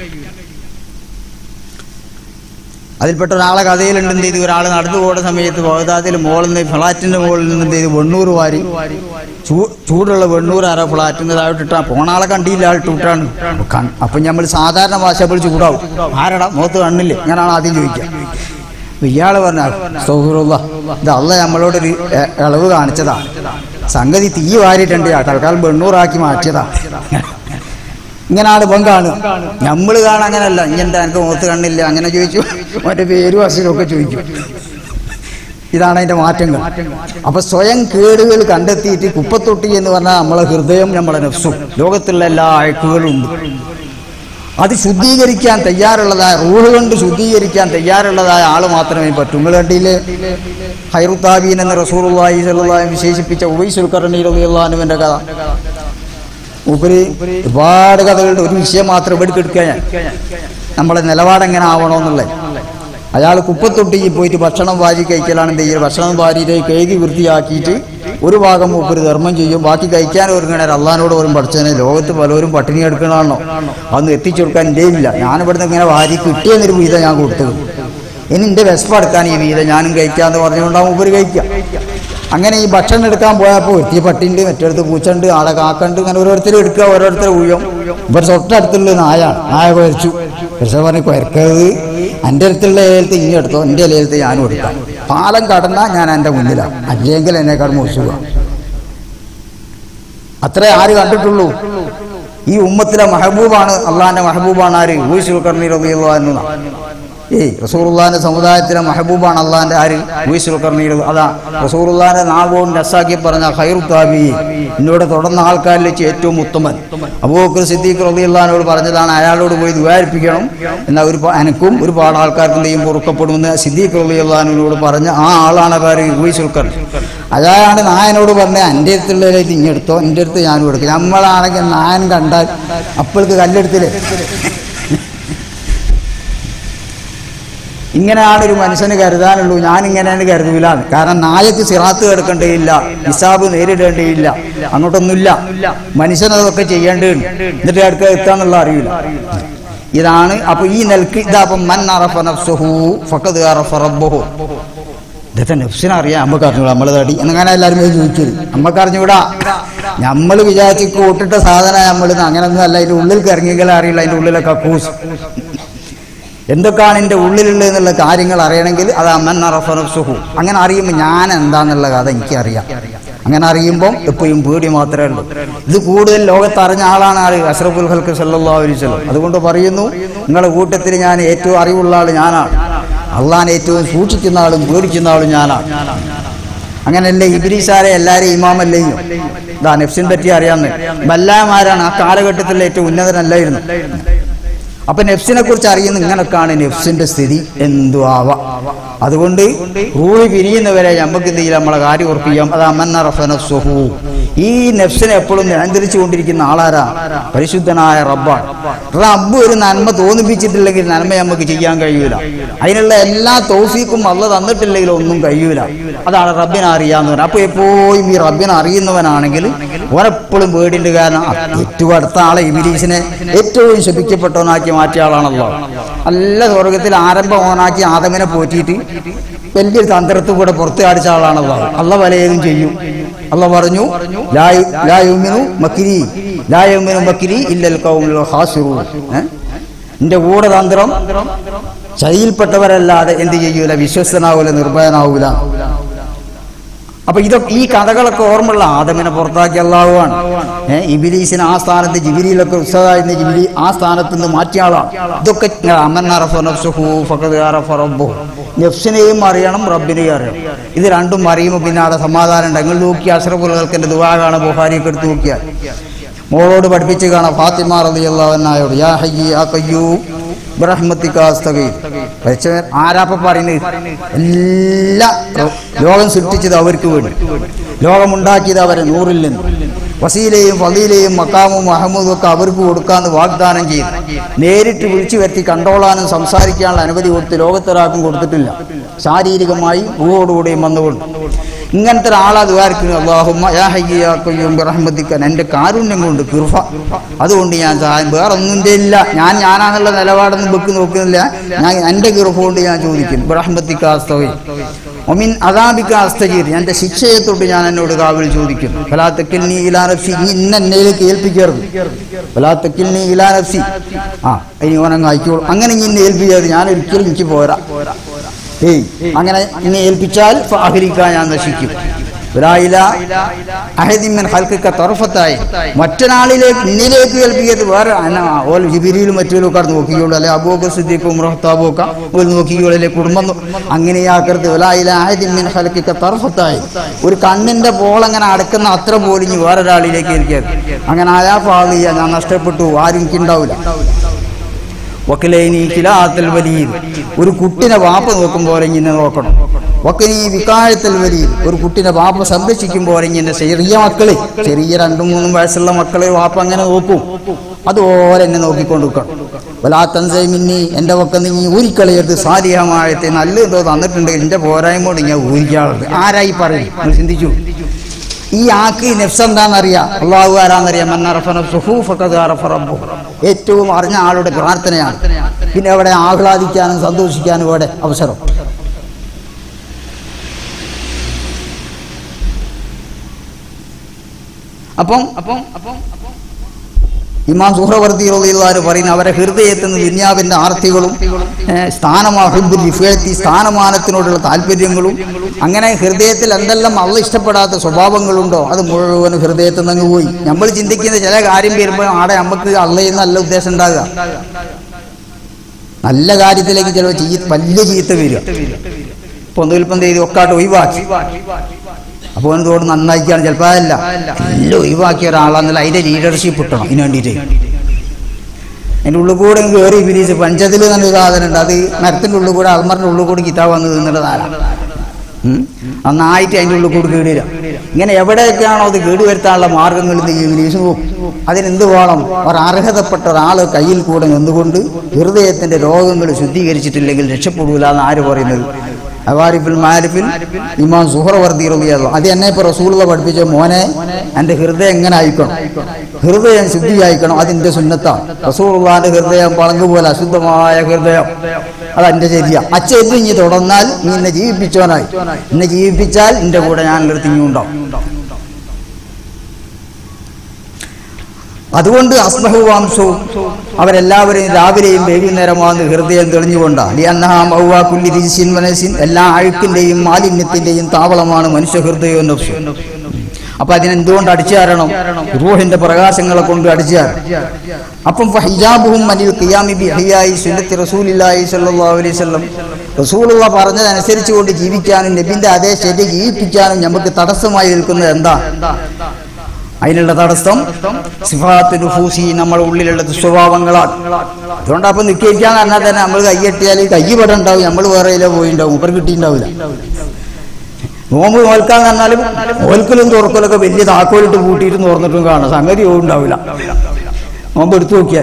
അതിൽപ്പെട്ട ഒരാളെ കഥയിലുണ്ട് എന്ത് ചെയ്തു ഒരാൾ നടന്നു പോകുന്ന സമയത്ത് ബഹദാദിൽ മുകളിൽ നിന്ന് ഫ്ലാറ്റിന്റെ മുകളിൽ നിന്ന് എന്ത് ചെയ്തു വെണ്ണൂറ് വാരി ചൂ- ചൂടുള്ള വെണ്ണൂറ് ആരോ ഫ്ലാറ്റിൽ നിന്ന് താഴോട്ടിട്ടാ പോണാളെ കണ്ടില്ല ആൾ ഇട്ടുവിട്ടാണ് കൺ- അപ്പൊ നമ്മൾ സാധാരണ ഭാഷ അപ്പോൾ ചൂടാവും ആരടാ മുഖത്ത് കണ്ണില്ലേ അങ്ങനെയാണ് ആദ്യം ചോദിക്കുക അപ്പൊ ഇയാള് പറഞ്ഞ സൗഹൃദ ഇത് അല്ല നമ്മളോടൊരു എ- ഇളവ് കാണിച്ചതാ സംഗതി തീ വാരിയിട്ടുണ്ട് തൽക്കാലം വെണ്ണൂറാക്കി മാറ്റിയതാ ഇങ്ങനെ ആള് ഇപ്പം കാണും നമ്മള് കാണാൻ അങ്ങനല്ല ഇങ്ങനത്തെ എനിക്ക് മുഖത്ത് കണ്ണില്ല അങ്ങനെ ചോദിച്ചു മറ്റേ പേരും അസുഖം ഒക്കെ ചോദിക്കും ഇതാണ് അതിന്റെ മാറ്റങ്ങൾ അപ്പൊ സ്വയം കേടുകൾ കണ്ടെത്തിയിട്ട് കുപ്പത്തൊട്ടി എന്ന് പറഞ്ഞാൽ നമ്മളെ ഹൃദയം നമ്മളെ നഫ്സും ലോകത്തുള്ള എല്ലാ അയക്കുകളും ഉണ്ട് അത് ശുദ്ധീകരിക്കാൻ തയ്യാറുള്ളതായ റൂള് കൊണ്ട് ശുദ്ധീകരിക്കാൻ തയ്യാറുള്ളതായ ആള് മാത്രമേ പറ്റൂ നിങ്ങൾ കണ്ടില്ലേ ഹൈറുത്താബീൻ എന്ന റസൂറുള്ളാഹി സല്ലല്ലാഹു വിശേഷിപ്പിച്ച ഉവൈസുൽ കർണി റളിയല്ലാഹുവിന്റെ കഥ ഉപരി ഒരുപാട് കഥകളുടെ ഒരു വിഷയം മാത്രം ഇവിടെ എടുക്കുക ഞാൻ നമ്മളെ നിലപാട് എങ്ങനെ ആവണമെന്നുള്ളത് അയാൾ കുപ്പത്തൊട്ടി പോയിട്ട് ഭക്ഷണം വാരി കഴിക്കലാണ് എന്ത് ചെയ്യുക ഭക്ഷണം വാരിയിട്ട് കഴുകി വൃത്തിയാക്കിയിട്ട് ഒരു ഭാഗം മൂപ്പര് ധർമ്മം ചെയ്യും ബാക്കി കഴിക്കാൻ ഒരുങ്ങണേ അള്ളഹാനോട് ഒരു പഠിച്ചതിനെ ലോകത്ത് പലരും പട്ടിണി എടുക്കണമാണോ അതൊന്നും എത്തിച്ചു കൊടുക്കാൻ എൻ്റെ ഇല്ല ഞാനിവിടുന്ന് ഇങ്ങനെ വാരി കിട്ടിയെന്നൊരു വീതം ഞാൻ കൊടുത്തത് ഇനി എൻ്റെ വിശപ്പ് എടുക്കാൻ ഈ വീതം ഞാനും കഴിക്കാന്ന് പറഞ്ഞുകൊണ്ടാവും മൂപ്പര് കഴിക്കുക അങ്ങനെ ഈ ഭക്ഷണം എടുക്കാൻ പോയപ്പോൾ എത്തിയ പട്ടിണ്ട് മറ്റടുത്ത് പൂച്ചണ്ട് ആളെ കാക്കണ്ട് അങ്ങനെ ഓരോരുത്തർ എടുക്കുക ഓരോരുത്തർ ഊയം ഇവർ തൊട്ടടുത്തുള്ള നായാണ് നായ കുരച്ചു പക്ഷെ പറഞ്ഞ് കുരക്കരുത് എൻ്റെ അടുത്തുള്ള ഏലത്ത് ഇനി എടുത്തോ എൻ്റെ ഏലത്ത് ഞാനും എടുക്കാം പാലം കടന്നാൽ ഞാൻ എൻ്റെ മുന്നിലാണ് അല്ലെങ്കിൽ എന്നെക്കാൾ മോശുക അത്രേ ആര് കണ്ടിട്ടുള്ളൂ ഈ ഉമ്മത്തിലെ മെഹബൂബാണ് അള്ളാന്റെ മെഹബൂബാണ് ആര് ഊസുൽ കർണി റബിയുള്ള ഏയ് റസൂറുല്ലാന്റെ സമുദായത്തിലെ മെഹബൂബാണ് അള്ളാന്റെ ആര് ഊസുൽ കർണി അതാ റസൂറുല്ലാന്റെ നാഗോൺ രസാക്കി പറഞ്ഞ ഖൈറു താബി എന്നോട് തുടർന്ന ആൾക്കാരിൽ വെച്ച് ഏറ്റവും ഉത്തമൻ അബൂബക്കർ സിദ്ദീഖ് റബിയുള്ളഹാനോട് പറഞ്ഞതാണ് അയാളോട് പോയി ദ്വാരിപ്പിക്കണം എന്നാൽ ഒരു പ- എനക്കും ഒരുപാട് ആൾക്കാർക്കും ദൈവം പൊറുക്കപ്പെടുമെന്ന് സിദ്ദീഖ് റബിയുള്ളഹാനോട് പറഞ്ഞ ആ ആളാണ് പേര് ഊസുൽ കർണി അയാളാണ് നായനോട് പറഞ്ഞ എൻ്റെ അടുത്തുള്ളതിലേക്ക് ഇങ്ങെടുത്തോ എൻ്റെ അടുത്ത് ഞാനും എടുക്കും നമ്മളാണെങ്കിൽ നായൻ കണ്ടാൽ അപ്പോൾക്ക് കല്ലെടുത്തില്ലേ ഇങ്ങനെയാണ് ഒരു മനുഷ്യന് കരുതാനുള്ളൂ ഞാൻ ഇങ്ങനെയാണ് കരുതൂല കാരണം നായക്ക് സിറാത്ത് കിടക്കേണ്ടതില്ല ഹിസാബ് നേരിടേണ്ടതില്ല അങ്ങോട്ടൊന്നുമില്ല മനുഷ്യനതൊക്കെ ചെയ്യേണ്ടതുണ്ട് എന്നിട്ട് അടുക്ക എത്താന്നുള്ള അറിയില്ല ഇതാണ് അപ്പൊ ഈ നെൽക്ക് ഇതാ അപ്പം മൻ അറഫ നഫ്സുഹു ഫഖദ് അറഫ റബ്ബഹു ഇതൊക്കെ നെഫ്സിനെ അറിയാം നമുക്ക് അറിഞ്ഞൂടാ നമ്മളെ തടി എന്നങ്ങനെ എല്ലാവരും പോയി ചോദിക്കരുത് നമുക്ക് അറിഞ്ഞൂടാ നമ്മൾ വിചാരിച്ച് കൂട്ടിട്ട സാധനം നമ്മൾ അങ്ങനൊന്നും അല്ല അതിന്റെ ഉള്ളിൽ ഇറങ്ങിയെങ്കിലും അറിയില്ല അതിന്റെ ഉള്ളിലൊക്കെ കൂസ് എന്തൊക്കെയാണ് എൻ്റെ ഉള്ളിലുള്ളത് എന്നുള്ള കാര്യങ്ങൾ അറിയണമെങ്കിൽ അത് അമ്മൻ സുഹു അങ്ങനെ അറിയുമ്പോൾ ഞാൻ എന്താന്നുള്ള കഥ എനിക്കറിയാം അങ്ങനെ അറിയുമ്പം എപ്പോഴും പേടി മാത്രമേ ഉള്ളൂ ഇത് കൂടുതൽ ലോകത്ത് അറിഞ്ഞ ആളാണ് ആര് അഷ്റഫുൽ ഹൽക്ക് സല്ലാ അലിസ്ലം അതുകൊണ്ട് പറയുന്നു നിങ്ങളുടെ കൂട്ടത്തിൽ ഞാൻ ഏറ്റവും അറിവുള്ള ആൾ ഞാനാണ് അള്ളാൻ ഏറ്റവും സൂക്ഷിക്കുന്ന ആളും പേടിക്കുന്ന ആളും ഞാനാണ് അങ്ങനെയല്ലേ ഇബിരിസാരെ എല്ലാവരും ഇമാമല്ലേയും ഇതാ നെഫ്സിനെ പറ്റി അറിയാമെന്ന് ബല്ലാമാരാണ് ആ കാലഘട്ടത്തിൽ ഏറ്റവും ഉന്നതനല്ലായിരുന്നു അപ്പൊ നെഫ്സിനെ കുറിച്ച് അറിയുന്ന ഇങ്ങനൊക്കെയാണ് നെഫ്സിന്റെ സ്ഥിതി എന്തു ആവാം അതുകൊണ്ട് റൂളി പിരിയുന്നവരെ നമുക്ക് എന്ത് ചെയ്യാം നമ്മളെ കാര്യം ഉറപ്പിക്കാം അത് അമന്ന റഫനസ്വഹു ഈ നെഫ്സിനെ എപ്പോഴും നിയന്ത്രിച്ചു കൊണ്ടിരിക്കുന്ന ആളാരാ പരിശുദ്ധനായ റബ്ബാണ് റബ്ബ് ഒരു നന്മ തോന്നിപ്പിച്ചിട്ടില്ലെങ്കിൽ നന്മ നമുക്ക് ചെയ്യാൻ കഴിയൂല അതിനുള്ള എല്ലാ തോഫീക്കും അല്ല തന്നിട്ടില്ലെങ്കിൽ ഒന്നും കഴിയൂല അതാണ് റബ്ബിനെ അറിയാന്ന് പറഞ്ഞത് അപ്പൊ എപ്പോഴും ഈ റബ്ബിനെ അറിയുന്നവനാണെങ്കിൽ ഓരെപ്പോഴും പേടിന്റെ കാരണം ആ ഏറ്റവും അടുത്ത ആളെ ഇബിലീസിനെ ഏറ്റവും ശപിക്കപ്പെട്ടവനാക്കി മാറ്റിയ ആളാണല്ലോ നല്ല സ്വർഗത്തിൽ ആരംഭം ഓനാക്കി ആദമിനെ പോറ്റിയിട്ട് വലിയൊരു തന്ത്രത്തിൽ കൂടെ പുറത്തു കാണിച്ച ആളാണല്ലോ അല്ല പലതും ചെയ്യും അല്ല പറഞ്ഞു "ലാ- ലാ യുമിനു മക്കിരി ലാ യുമിനു മക്കിരി ഇല്ലൽ ഖൗമുൽ ഖാസിറൂൻ." ഏ? നിന്റെ കൂടെ തന്ത്രം ചതിയിൽപ്പെട്ടവരല്ലാതെ എന്ത് ചെയ്യൂല വിശ്വസ്തനാവൂല നിർഭയനാവൂല അപ്പൊ ഇതൊക്കെ ഈ കഥകളൊക്കെ ഓർമ്മയുള്ള ആദമിനെ പുറത്താക്കിയ അള്ളാഹുവാണ് ഏഹ് ഇബിലീസിന് ആ സ്ഥാനത്ത് ജിബിലിയിലൊക്കെ ഉത്സവമായിരുന്ന ജിബിലി ആ സ്ഥാനത്ത് നിന്ന് മാറ്റിയ ആളാണ് ഇതൊക്കെ അമൻ അറഫ നഫ്സുഹു ഫഖദ് അറഫ റബ്ബുഹു. നഫ്സിനെയും അറിയണം റബ്ബിനെയും അറിയണം ഇത് രണ്ടും അറിയുമ്പോൾ പിന്നെ അവിടെ സമാധാനം ഉണ്ട് നിങ്ങൾ നോക്കി അഷ്റഫുൽക്കന്റെ ദുവാ കാണാൻ ബുഹാരിയൊക്കെ എടുത്ത് നോക്കിയാൽ മോളോട് പഠിപ്പിച്ച് കാണാം ഫാത്തിമ റളിയല്ലാഹുവിനായോട് യാ ഹയ്യി യാ ഖയ്യൂം ബിറഹ്മത്തിക്കാസ്തഗീർ പഠിച്ചവൻ ആരാപ്പ പറയുന്നത് എല്ലാ ലോകം സൃഷ്ടിച്ചത് അവർക്ക് വേണ്ടി ലോകമുണ്ടാക്കിയത് അവരെ നൂറിൽ നിന്ന് വസീലയും ഫലീലയും മക്കാമും മഹമ്മൂദും ഒക്കെ അവർക്ക് കൊടുക്കാന്ന് വാഗ്ദാനം ചെയ്തു നേരിട്ട് വിളിച്ചു വരുത്തി കണ്ടോളാനും സംസാരിക്കാനുള്ള അനുമതി കൊടുത്ത് ലോകത്തൊരാൾക്കും കൊടുത്തിട്ടില്ല ശാരീരികമായി ഊഹോടുകൂടിയും വന്നുകൊണ്ട് ഇങ്ങനത്തെ ഒരാളാ ദ്വാരക്കുന്നു അള്ളാഹുമ്മ യാ ഹയ്യ കൊയ്യും റഹ്മത്തിക്കാൻ എൻ്റെ കാരുണ്യം കൊണ്ട് കൃപ അതുകൊണ്ട് ഞാൻ സഹായം വേറെ ഒന്നും ഇല്ല ഞാൻ ഞാനാന്നുള്ള നിലപാടൊന്നും വെക്ക് നോക്കുന്നില്ല ഞാൻ എൻ്റെ കൃപ കൊണ്ട് ഞാൻ ചോദിക്കും റഹ്മത്തിക്കാസ്തവേ ഒമിൻ അതാബിക്ക അസ്തജീർ എൻ്റെ ശിക്ഷയെ തൊട്ട് ഞാൻ എന്നോട് കാവൽ ചോദിക്കും ഫലാത്തക്കിൽ നീ ഇലാനഫ്സി നീ ഇന്ന എന്നയിലേക്ക് ഏൽപ്പിക്കരുത് ഫലാത്തക്കിൽ നീ ഇലാനഫ്സി ആ ഇനി ഓനങ്ങ് അയക്കോളൂ അങ്ങനെ നീ എന്നെ ഏൽപ്പിക്കരുത് ഞാൻ ഒരിക്കലും എനിക്ക് പോരാ ഏയ് അങ്ങനെ എന്നെ ഏൽപ്പിച്ചാൽ ഫാഹരിക്കാൻ ഞാൻ നശിക്കും വലായില അഹദിമിൻ ഹൽക്കൊക്കെ തറഫത്തായി മറ്റൊരാളിലേക്ക് ഇന്നിലേക്ക് ഏൽപ്പിക്കരുത് വേറെ അന- ഓൽ ജിബിരിയിലും മറ്റൊരു കടന്ന് നോക്കിയോളൂ അല്ലെ അബൂബക്കർ സിദ്ദീഖും റഹ്താബോക്ക ഒരു നോക്കിയോളൂ അല്ലെ കുടുംബം നോ- അങ്ങനെയാക്കരുത് വലായില അഹദിമിൻ ഹൽക്കൊക്കെ തറഫത്തായി ഒരു കണ്ണിന്റെ പോളങ്ങനെ അടക്കുന്ന അത്ര പോലും ഇനി വേറൊരാളിലേക്ക് ഏൽക്കരുത് അങ്ങനെ ആയാ പാളിയ ഞാൻ നഷ്ടപ്പെട്ടു ആരും എനിക്ക് ഉണ്ടാവില്ല വക്കലേനി കിലാത്തൽ വലിയ ഒരു കുട്ടിനെ വാപ്പ നോക്കും പോലെ ഇങ്ങനെ നോക്കണം വക്കനീ വികായത്തൽ വലിയ ഒരു കുട്ടിനെ വാപ്പ സംരക്ഷിക്കും പോലെ ഇങ്ങനെ ചെറിയ മക്കളെ ചെറിയ രണ്ടും മൂന്നും വയസ്സുള്ള മക്കളെ വാപ്പ അങ്ങനെ നോക്കും അതുപോലെ എന്നെ നോക്കിക്കൊണ്ട് നിൽക്കണം വലാത്തൻസൈമിന്നി എൻ്റെ പക്കം നീ ഊരിക്കളയരുത് സാരിഹമായത്തെ നല്ല എന്തോ തന്നിട്ടുണ്ടെങ്കിൽ എൻ്റെ പോരായ്മ കൊണ്ട് ഞാൻ ഊരിക്കാറുണ്ട് ആരായി പറയും നിങ്ങൾ ചിന്തിച്ചു ഈ ആക്ക് നെഫ്സ് എന്താണെന്നറിയാം അള്ളാഹു ആരാന്നറിയാം മന്നറഫന സുഹൂഫക്കത് അറഫ റബ്ബു ഏറ്റവും അറിഞ്ഞ ആളുടെ പ്രാർത്ഥനയാണ് പിന്നെ അവിടെ ആഹ്ലാദിക്കാനും സന്തോഷിക്കാനും ഇവിടെ അവസരം അപ്പം അപ്പം അപ്പം ഇമാം സുഹ്രവർത്തി റളിയല്ലാഹു പറയുന്ന അവരെ ഹൃദയത്തിൽ നിന്ന് ദുന്യാവിന്റെ ആർത്തികളും ഏഹ്, സ്ഥാനമാ ഹിബ്ബുൽ റിഫയത്തി സ്ഥാനമാനത്തിനോടുള്ള താല്പര്യങ്ങളും അങ്ങനെ ഹൃദയത്തിൽ എന്തെല്ലാം അള്ള ഇഷ്ടപ്പെടാത്ത സ്വഭാവങ്ങളുണ്ടോ അത് മുഴുവൻ ഹൃദയത്തിൽ നിന്ന് അങ്ങ് പോയി നമ്മൾ ചിന്തിക്കുന്ന ചില കാര്യം വരുമ്പോൾ ആടെ നമുക്ക് അള്ളയിൽ നല്ല ഉദ്ദേശം ഉണ്ടാകുക നല്ല കാര്യത്തിലേക്ക് ചിലപ്പോൾ ചീ വലിയ ചീത്ത വരിക ഇപ്പൊ ഒന്നുകിലിപ്പം ചെയ്ത് ഒക്കാട്ട് ഒഴിവാക്കി അപ്പോൾ എന്തോട് നന്നാക്കിയാണ് ചിലപ്പോൾ അതല്ല എല്ലാം ഒഴിവാക്കിയ ഒരാളാന്നല്ല അതിന്റെ ലീഡർഷിപ്പ് കിട്ടണം ഇതിന് വേണ്ടിയിട്ട് അതിൻ്റെ ഉള്ളിൽ കൂടെ കയറി പിരിച്ച് പഞ്ചത്തിൽ നല്ലൊരു സാധനം ഉണ്ട് അത് മരത്തിൻ്റെ ഉള്ളിൽ കൂടെ അൽമറിൻ്റെ ഉള്ളിൽ കൂടെ കിതാബ് വന്ന് നിന്നുള്ളതാണ് നന്നായിട്ട് അതിൻ്റെ ഉള്ളിൽ കൂടി കേടില്ല ഇങ്ങനെ എവിടെയൊക്കെയാണോ അത് കേട് വരുത്താനുള്ള മാർഗങ്ങൾ ഇന്ന് ഇംഗ്ലീഷ് നോക്കും അതിനെന്ത് വേണം ഒരർഹതപ്പെട്ട ഒരാൾ കയ്യിൽ കൂടെ നിന്നുകൊണ്ട് ഹൃദയത്തിന്റെ രോഗങ്ങൾ ശുദ്ധീകരിച്ചിട്ടില്ലെങ്കിൽ രക്ഷപ്പെടൂല എന്ന് ആര് പറയുന്നത് അവാരിഫിൽ മാരിഫിൽ ഇമാം സുഹറവർദ്ധി റളിയല്ലാഹു അത് എന്നെ ഇപ്പൊ റസൂലുള്ള പഠിപ്പിച്ച മോനെ എൻ്റെ ഹൃദയം എങ്ങനെ ആയിക്കണം ഹൃദയം ശുദ്ധിയായിക്കണം അതിന്റെ സുന്നത്താണ് റസൂലുള്ളാന്റെ ഹൃദയം പളങ്ക് പോലെ അശുദ്ധമായ ഹൃദയം അതെന്റെ ശരിയ അച്ഛൻ ഇനി തുടർന്നാൽ നീ എന്നെ ജീവിപ്പിച്ചവനായി എന്നെ ജീവിപ്പിച്ചാൽ നിന്റെ കൂടെ ഞാൻ എടുത്ത് ഇനി ഉണ്ടാവും അതുകൊണ്ട് അസ്ബഹു വംശവും അവരെല്ലാവരെയും രാവിലെയും വൈകുന്നേരമാകുന്ന ഹൃദയം തെളിഞ്ഞുകൊണ്ടാണ് കുല്ലി രിജിസിൻ മനസ്സിൻ എല്ലാ അഴുക്കിന്റെയും മാലിന്യത്തിന്റെയും താവളമാണ് മനുഷ്യ ഹൃദയവും നഫ്സും അപ്പൊ അതിനെന്തുകൊണ്ട് അടിച്ചാരണം റൂഹിന്റെ പ്രകാശങ്ങളെ കൊണ്ട് അടിച്ചാർ അപ്പം ഹിജാബുഹും അനിൽ ഖിയാമി ബി അഹിയായി സുന്നത്തി റസൂലില്ലാഹി സല്ലല്ലാഹു അലൈഹി വസല്ലം റസൂലുള്ള പറഞ്ഞതനുസരിച്ച് കൊണ്ട് ജീവിക്കാനും നബിന്റെ അതേ ശരി ജീവിപ്പിക്കാനും നമുക്ക് തടസ്സമായി നിൽക്കുന്നത് എന്താ അതിനുള്ള തടസ്സം സിഫാത്ത് നുഫൂസി നമ്മുടെ ഉള്ളിലുള്ള ദുസ്വഭാവങ്ങളാണ് അതുകൊണ്ട് അപ്പൊ നിൽക്കാൻ പറഞ്ഞാൽ തന്നെ നമ്മൾ കൈയെട്ടിയാൽ കൈ ഇവിടെ ഉണ്ടാവും നമ്മൾ വേറെ ഇതിലോ പോയിണ്ടാവും ഇപ്പം കിട്ടിയിട്ടുണ്ടാവില്ല നോമ്പ് നോൽക്കാൻ പറഞ്ഞാലും ഓൽക്കലും തുറക്കലൊക്കെ വലിയ താക്കോലിട്ട് കൂട്ടിയിട്ട് തുറന്നിട്ടും കാണാം സംഗതി ഉണ്ടാവില്ല നോമ്പ് എടുത്തു നോക്കിയാൽ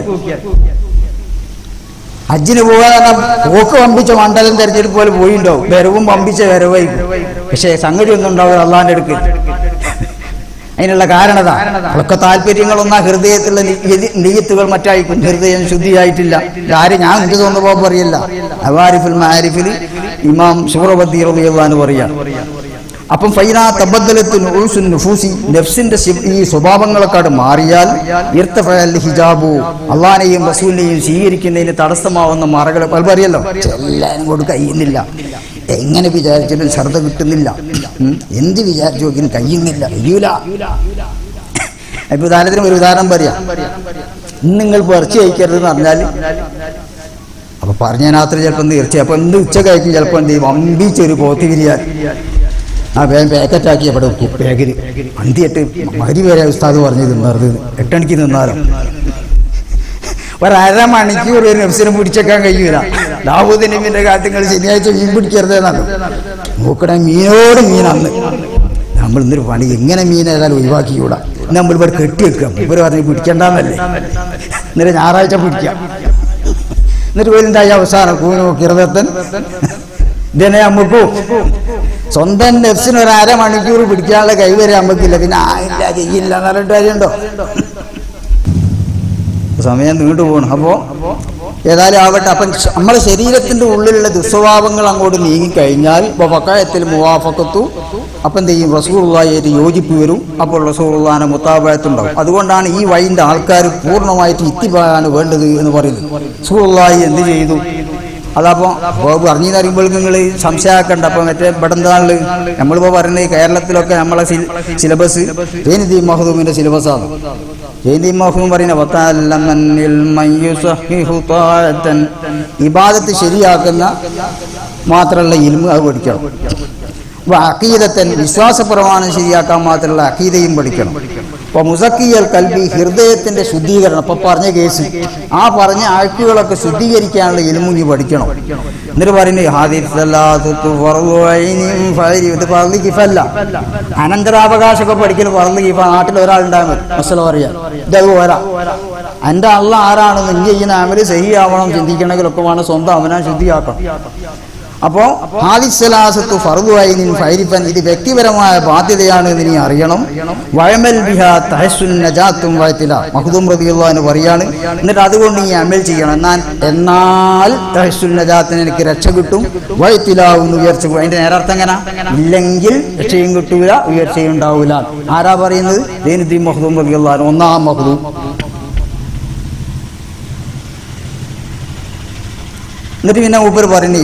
ഹജ്ജിന് പോകാൻ പോക്ക് പമ്പിച്ച മണ്ഡലം തെരഞ്ഞെടുപ്പ് പോലെ പോയിണ്ടാവും വരവും പമ്പിച്ച വരവായി പക്ഷേ സംഗതി ഒന്നും ഉണ്ടാവില്ല അള്ളാന്റെ അടുക്ക് അതിനുള്ള കാരണത അതൊക്കെ താല്പര്യങ്ങളൊന്നും ആ ഹൃദയത്തിലുള്ള നെയ്യത്തുകൾ മറ്റായിരിക്കും ഹൃദയം ശുദ്ധിയായിട്ടില്ല ആര് ഞാൻ എനിക്ക് തോന്നുമ്പോ പറയല്ല അവാരിഫിൽ മാരിഫിൽ ഇമാം സൂറബദ്ദി റളിയല്ലാഹു പറയാം അപ്പം ഫൈന തബദ്ദലത്തിന് ഉൾസുൻ നുഫൂസി നഫ്സിന്റെ ശി- ഈ സ്വഭാവങ്ങളെക്കാട് മാറിയാൽ ഇർത്തഫഅൽ ഹിജാബു അള്ളാനെയും റസൂലിനെയും സ്വീകരിക്കുന്നതിന് തടസ്സമാവുന്ന മറകൾ പലപ്പറിയല്ലോ എല്ലാരും കൊണ്ട് കഴിയുന്നില്ല എങ്ങനെ വിചാരിച്ചിട്ടും ശ്രദ്ധ കിട്ടുന്നില്ല ഉം. എന്ത് വിചാരിച്ചു നോക്കിയും കഴിയുന്നില്ല കഴിയൂല ഇപ്പൊ ഉദാഹരണത്തിന് ഒരു ഉദാഹരണം പറയാം ഇന്ന് നിങ്ങൾ പറിച്ചു കഴിക്കരുതെന്ന് പറഞ്ഞാൽ അപ്പൊ പറഞ്ഞതിനകത്ത് ചിലപ്പോൾ തീർച്ചയായും അപ്പൊ ഇന്ന് ഉച്ച കഴിക്കും ചിലപ്പോൾ എന്ത് ചെയ്യും അമ്പിച്ചൊരു പോത്തി ബിരിയാണി ആ വേഗം പാക്കറ്റാക്കി അവിടെ വെക്കും ബാഗിൽ അന്തിയിട്ട് മരി വരെ ഉസ്താദ് പറഞ്ഞു തിന്നറുത് എട്ടണിക്ക് നിന്നാലും ഒരര മണിക്കൂർ ഒരു നഫ്സിനെ പിടിച്ചേക്കാൻ കഴിയൂല ദാവൂദ് നബിന്റെ കാര്യങ്ങൾ ശനിയാഴ്ച മീൻ പിടിക്കരുത് എന്നാണ് നോക്കണേ മീനോട് മീനാന്ന് നമ്മൾ ഇന്നൊരു പണി എങ്ങനെ മീൻ ഏതായാലും ഒഴിവാക്കിക്കൂടാ നമ്മൾ ഇവിടെ കെട്ടി വെക്കാം ഇവർ പറഞ്ഞ് പിടിക്കണ്ടെന്നല്ലേ ഇന്നലെ ഞായറാഴ്ച പിടിക്കാം എന്നിട്ട് പോലുണ്ടായ അവസാനം കൂനോ കിറതത്തൻ ഇതിനെ നമുക്കും സ്വന്തം നെഫ്സിന് ഒരു അരമണിക്കൂർ പിടിക്കാനുള്ള കൈവരെ നമുക്കില്ല പിന്നെ ആ ഇല്ല ചെയ്യില്ല എന്ന് പറഞ്ഞിട്ട് കാര്യമുണ്ടോ സമയം നീണ്ടു പോകണം അപ്പോൾ ഏതായാലും ആവട്ടെ അപ്പം നമ്മുടെ ശരീരത്തിന്റെ ഉള്ളിലുള്ള ദുസ്വഭാവങ്ങൾ അങ്ങോട്ട് നീങ്ങിക്കഴിഞ്ഞാൽ ഇപ്പോൾ പക്കായത്തിൽ മുവാഫക്കത്തു അപ്പം എന്ത് ചെയ്യും റസൂറുള്ളായിട്ട് യോജിപ്പ് വരും അപ്പോൾ റസൂറുള്ളാനെ മുത്താബായത്തുണ്ടാവും അതുകൊണ്ടാണ് ഈ വൈൻ്റെ ആൾക്കാർ പൂർണ്ണമായിട്ട് ഇത്തിബായാണ് വേണ്ടത് എന്ന് പറയുന്നത് റസൂറുള്ളായി എന്ത് ചെയ്തു അതപ്പോൾ പറഞ്ഞു തരുമ്പോൾ നിങ്ങൾ സംശയമാക്കണ്ട അപ്പം മറ്റേ ഇവിടെ എന്താണുള്ളത് നമ്മളിപ്പോൾ പറയുന്നത് കേരളത്തിലൊക്കെ നമ്മളെ സിൽ- സിലബസ് ജൈനദി മഹദൂമിന്റെ സിലബസാണ് ജൈനദി മഹദൂം പറയുന്ന വത്താലമന്നിൽ മയ്യുസഹിഹു താഅത്തൻ. ഇബാദത്ത് ശരിയാക്കുന്ന മാത്രമുള്ള ഇൽമ് അത് പഠിക്കണം അപ്പോൾ അക്കീദത്തൻ വിശ്വാസ പ്രമാണം ശരിയാക്കാൻ മാത്രമുള്ള അക്കീദയും പഠിക്കണം അപ്പോൾ മുസക്കിയൽ കൽബി ഹൃദയത്തിന്റെ ശുദ്ധീകരണം ഇപ്പൊ പറഞ്ഞ കേസ് ആ പറഞ്ഞ ആഴ്ചകളൊക്കെ ശുദ്ധീകരിക്കാനുള്ള ഇൽമുഞ്ഞി പഠിക്കണം എന്നിട്ട് പറയുന്നത് ഹാദിസല്ലാത്തു ഫർളു ഐനിൻ ഫൈരി. ഇത് ഫർള് കിഫല്ല അനന്തരാവകാശമൊക്കെ പഠിക്കൽ ഫർള് കിഫ നാട്ടിൽ ഒരാളുണ്ടായാൽ മതി മസല പറയാ ഇതത് പോരാ എൻ്റെ അള്ള ആരാണെന്ന് ഇനി ചെയ്യുന്ന അമല് സഹിയാവണം ചിന്തിക്കണമെങ്കിലൊക്കെ വേണം സ്വന്തം അവനാൻ ശുദ്ധിയാക്കണം അപ്പോ ഹാദിസലാസത്തു ഫർദുഐനിൻ ഫൈരിഫൻ ഇത് വ്യക്തിപരമായ ബാധ്യതയാണ് എന്ന് നീ അറിയണം വഴമൽ ബിഹ തഹസുൻ നജാത്തും വയത്തില മഹദൂം റബിയുള്ള എന്ന് പറയാണ് എന്നിട്ട് അതുകൊണ്ട് നീ അമൽ ചെയ്യണം എന്നാൽ എന്നാൽ തഹസുൻ നജാത്തിന് എനിക്ക് രക്ഷ കിട്ടും വയത്തിലാവുന്ന ഉയർച്ച കിട്ടും. അതിന്റെ നേരർത്ഥം എങ്ങനെ ഇല്ലെങ്കിൽ രക്ഷയും കിട്ടൂല ഉയർച്ചയും ഉണ്ടാവൂല ആരാ പറയുന്നത് ദൈനുദ്ദീൻ മഹദൂം റബിയുള്ള ഒന്നാം മഹദൂം എന്നിട്ട് പിന്നെ ഊപ്പർ പറഞ്ഞു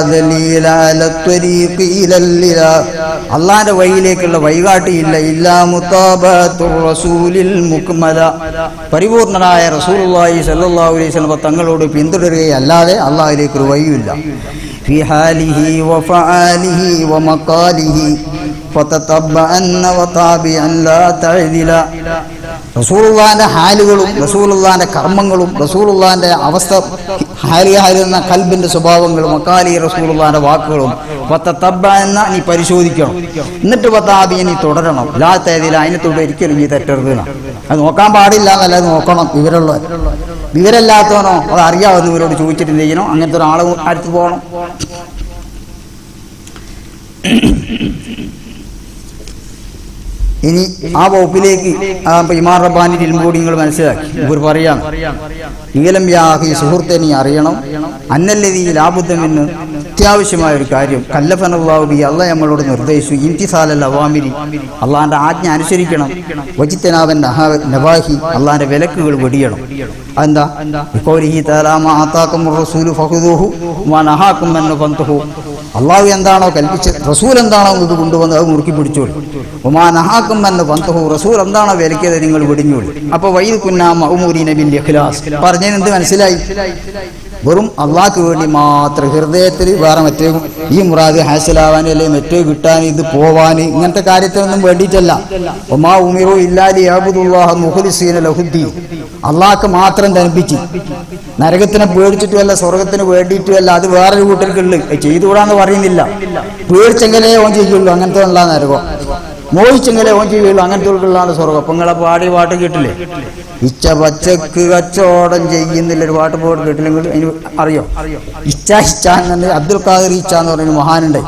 അള്ളാന്റെ വഴിയിലേക്കുള്ള വഴികാട്ടിയില്ല ഇല്ലാ മുത്താബത്തു റസൂലിൽ മുക്മല പരിപൂർണനായ റസൂലുള്ളാഹി സല്ലല്ലാഹു അലൈഹി വസല്ലം തങ്ങളോട് പിന്തുടരുകയല്ലാതെ അള്ളാഹിലേക്ക് ഒരു വഴിയില്ല في حاله وفعاله ومقاله فتتبعن وتابعا لا تعدل റസൂലുള്ളാന്റെ ഹാലുകളും റസൂലുള്ളാന്റെ കർമ്മങ്ങളും റസൂലുള്ളാന്റെ അവസ്ഥ ഹാലിയായിരുന്ന കൽബിന്റെ സ്വഭാവങ്ങളും അക്കാലി റസൂലുള്ളാന്റെ വാക്കുകളും പത്തത്തബ്ബ എന്ന നീ പരിശോധിക്കണം എന്നിട്ട് പത്താബിയെ നീ തുടരണം ലാത്തേതിൽ അതിനത്തോട് ഒരിക്കലും നീ തെറ്റരുത് എന്നാ. അത് നോക്കാൻ പാടില്ല എന്നല്ല അത് നോക്കണം വിവരമുള്ളവർ വിവരമില്ലാത്തവനോ അത് അറിയാവുന്ന ഇവരോട് ചോദിച്ചിട്ട് എന്ത് ചെയ്യണം അങ്ങനത്തെ ഒരാളെ അടുത്ത് പോകണം ഇനി ആ വകുപ്പിലേക്ക് ആ ഇമാർ റബ്ബാനി ഇൽമോടി നിങ്ങൾ മനസ്സിലാക്കി ഇവർ പറയാണ് ഈലം യാഹി സുഹൃത്തെ നീ അറിയണം അന്നല്ലതി ലാബുദ്ധമെന്ന് അത്യാവശ്യമായ ഒരു കാര്യം കല്ലഫനല്ലാഹുബി അല്ല നമ്മളോട് നിർദ്ദേശിച്ചു ഇംതിസാലൽ അവാമിരി അള്ളാന്റെ ആജ്ഞ അനുസരിക്കണം വജിത്തനാവൻ നവാഹി അള്ളാന്റെ വിലക്കുകൾ വെടിയണം അതെന്താ ഇക്കോരിഹി തലാമ ആത്താക്കും റസൂലു ഫഹുദൂഹു വാ നഹാക്കും എന്ന് പന്തുഹു അള്ളാഹു എന്താണോ കൽപ്പിച്ച് റസൂൽ എന്താണോ ഇത് കൊണ്ടുവന്ന് അത് മുറുക്കി പിടിച്ചോളി ഒമാ നഹാക്കും എന്ന് പന്തഹു റസൂൽ എന്താണോ വിലക്കിയത് നിങ്ങൾ വെടിഞ്ഞോളി അപ്പൊ വൈദ് കുന്നാം മഹമൂരി നബിൻ ഇഖ്ലാസ് പറഞ്ഞതിന് എന്ത് മനസ്സിലായി വെറും അള്ളാഹ്ക്ക് വേണ്ടി മാത്രം ഹൃദയത്തിൽ വേറെ മറ്റേ ഈ മുറാദ് ഹാസിലാവാൻ അല്ലെങ്കിൽ മറ്റേ കിട്ടാൻ ഇത് പോവാൻ ഇങ്ങനത്തെ കാര്യത്തിനൊന്നും വേണ്ടിയിട്ടല്ല ഒമാ ഉമിറു ഇല്ലാലി അബുദുല്ലാഹ മുഖലിസീന ലഹുദ്ദീൻ അള്ളാഹ്ക്ക് മാത്രം ധനിപ്പിച്ച് നരകത്തിനെ പേടിച്ചിട്ടുമല്ല സ്വർഗത്തിന് വേണ്ടിയിട്ടുമല്ല അത് വേറൊരു കൂട്ടർക്കുള്ളു ചെയ്തുകൂടാന്ന് പറയുന്നില്ല പേടിച്ചെങ്കിലേ ഓൻ ചെയ്യുള്ളൂ അങ്ങനത്തെ ഉള്ള നരകം മോഹിച്ചെങ്കിലേ ഓൻ ചെയ്യുള്ളൂ അങ്ങനത്തെ ഉള്ളതാണ് സ്വർഗം അപ്പൊ നിങ്ങളെ പാടി പാട്ട് കേട്ടില്ലേ ഇച്ച പച്ചക്ക് കച്ചവടം ചെയ്യുന്നില്ല ഒരു പാട്ട് പോയിട്ട് കേട്ടില്ലെങ്കിൽ അതിന് അറിയോ ഇച്ച ഇച്ച എന്നു അബ്ദുൽ ഖാദർ ഇച്ച എന്ന് പറയുന്ന മഹാനുണ്ട്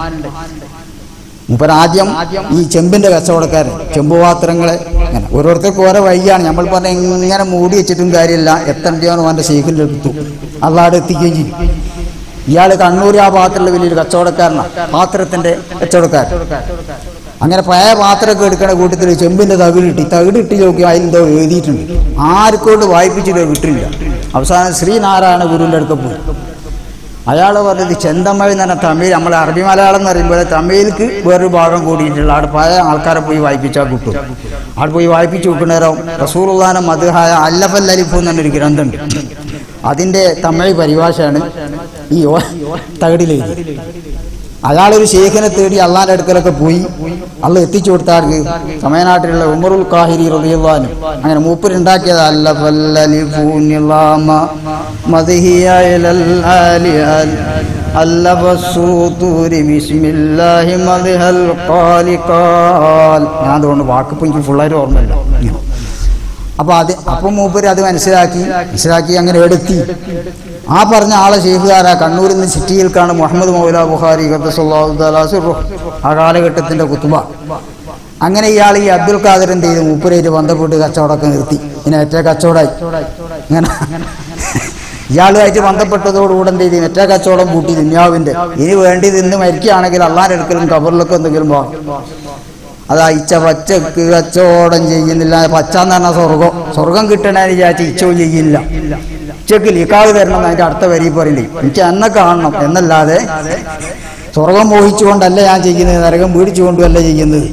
മൂപ്പർ ആദ്യം ഈ ചെമ്പിന്റെ കച്ചവടക്കാരൻ ചെമ്പ് പാത്രങ്ങളെ ഇങ്ങനെ ഓരോരുത്തർക്ക് ഓരോ വഴിയാണ് നമ്മൾ പറഞ്ഞ ഇങ്ങനെ മൂടി വെച്ചിട്ടും കാര്യമില്ല എത്തേണ്ടോ അവന്റെ ശേഖരിൽ എടുത്തു അള്ളാടെ എത്തിക്കുകയും ചെയ്യും ഇയാൾ കണ്ണൂർ ആ പാത്രത്തിലെ വലിയൊരു കച്ചവടക്കാരനാണ് പാത്രത്തിന്റെ കച്ചവടക്കാരൻ അങ്ങനെ പഴയ പാത്രമൊക്കെ എടുക്കണ കൂട്ടത്തിൽ ചെമ്പിന്റെ തകിടിട്ടി തകിടിട്ടി നോക്കി അതിലെന്തോ എഴുതിയിട്ടുണ്ട് ആർക്കോട്ട് വായിപ്പിച്ചിട്ട് കിട്ടില്ല അവസാനം ശ്രീനാരായണ ഗുരുവിന്റെ അടുക്ക പോയി അയാൾ പറഞ്ഞത് ചെന്തമഴ എന്ന് പറഞ്ഞ തമിഴ് നമ്മളെ അറബി മലയാളം എന്ന് പറയുമ്പോൾ തമിഴിലേക്ക് വേറൊരു ഭാഗം കൂടിയിട്ടുള്ള അവിടെ പഴയ ആൾക്കാരെ പോയി വായിപ്പിച്ചാൽ കിട്ടും അവിടെ പോയി വായിപ്പിച്ച് വെക്കുന്നേരം റസൂറുല്ലാന മധുഹായ അല്ലഫൽ അലിഫു എന്നൊരു ഗ്രന്ഥമുണ്ട് അതിന്റെ തമിഴ് പരിഭാഷയാണ് ഈ ഓ- തകിടിലെഴുതി അയാളൊരു ശേഖനെ തേടി അള്ളാന്റെ അടുക്കലൊക്കെ പോയി അള്ള എത്തിച്ചു കൊടുത്താർക്ക് സമയനാട്ടിലുള്ള ഉമറുൽ കാഹിരി റളിയല്ലാഹു അങ്ങനെ മൂപ്പരുണ്ടാക്കിയത് അല്ല ഫല്ലലിഫു നിലാമ മദ്ഹിയ ഇലൽ ആലി അൽ അല്ലഫ സൂതൂരി ബിസ്മില്ലാഹി മദ്ഹൽ ഖാലി ഖാൽ ഞാൻ അതുകൊണ്ട് വാക്കിപ്പോൾ എനിക്ക് ഫുള്ളായിട്ട് ഓർമ്മയില്ല ഇങ്ങനെ. അപ്പൊ അത് അപ്പൊ മൂപ്പര് അത് മനസ്സിലാക്കി മനസ്സിലാക്കി അങ്ങനെ എടുത്തി ആ പറഞ്ഞ ആളെ ഷെയ്ഖുകാരാ കണ്ണൂരിൽ നിന്ന് സിറ്റിയിൽക്കാണ് മുഹമ്മദ് മൗല ബുഖാരി ഖദ്ദസല്ലാഹു ആ കാലഘട്ടത്തിന്റെ കുത്തുബ അങ്ങനെ ഇയാൾ ഈ അബ്ദുൽ ഖാദർ എന്ത് ചെയ്തു മൂപ്പരേറ്റ് ബന്ധപ്പെട്ട് കച്ചവടമൊക്കെ നിർത്തി ഇനി ഏറ്റ കച്ചവടമായി ഇങ്ങനെ ഇയാളുമായിട്ട് ബന്ധപ്പെട്ടതോടുകൂടെ എന്ത് ചെയ്തു മറ്റേ കച്ചവടം കൂട്ടി ദുന്യാവിന്റെ ഇനി വേണ്ടി നിന്ന് മരിക്കുകയാണെങ്കിൽ അള്ളാന്റെ അടുക്കലും കബറിലൊക്കെ എന്തെങ്കിലും പോകാം അതാ ഇച്ച പച്ചക്ക് കച്ചവടം ചെയ്യുന്നില്ല പച്ച എന്ന് പറഞ്ഞാൽ സ്വർഗം സ്വർഗം കിട്ടണേ വിചാരിച്ച് ഇച്ചവും ചെയ്യില്ല ഇച്ചക്ക് ലിക്കാവ് തരണം എന്ന് അതിന്റെ അടുത്ത വരി പറയണ്ടേ എനിക്ക് എന്നെ കാണണം എന്നല്ലാതെ സ്വർഗം മോഹിച്ചുകൊണ്ടല്ല ഞാൻ ചെയ്യുന്നത് നരകം പേടിച്ചുകൊണ്ടുമല്ല ചെയ്യുന്നത്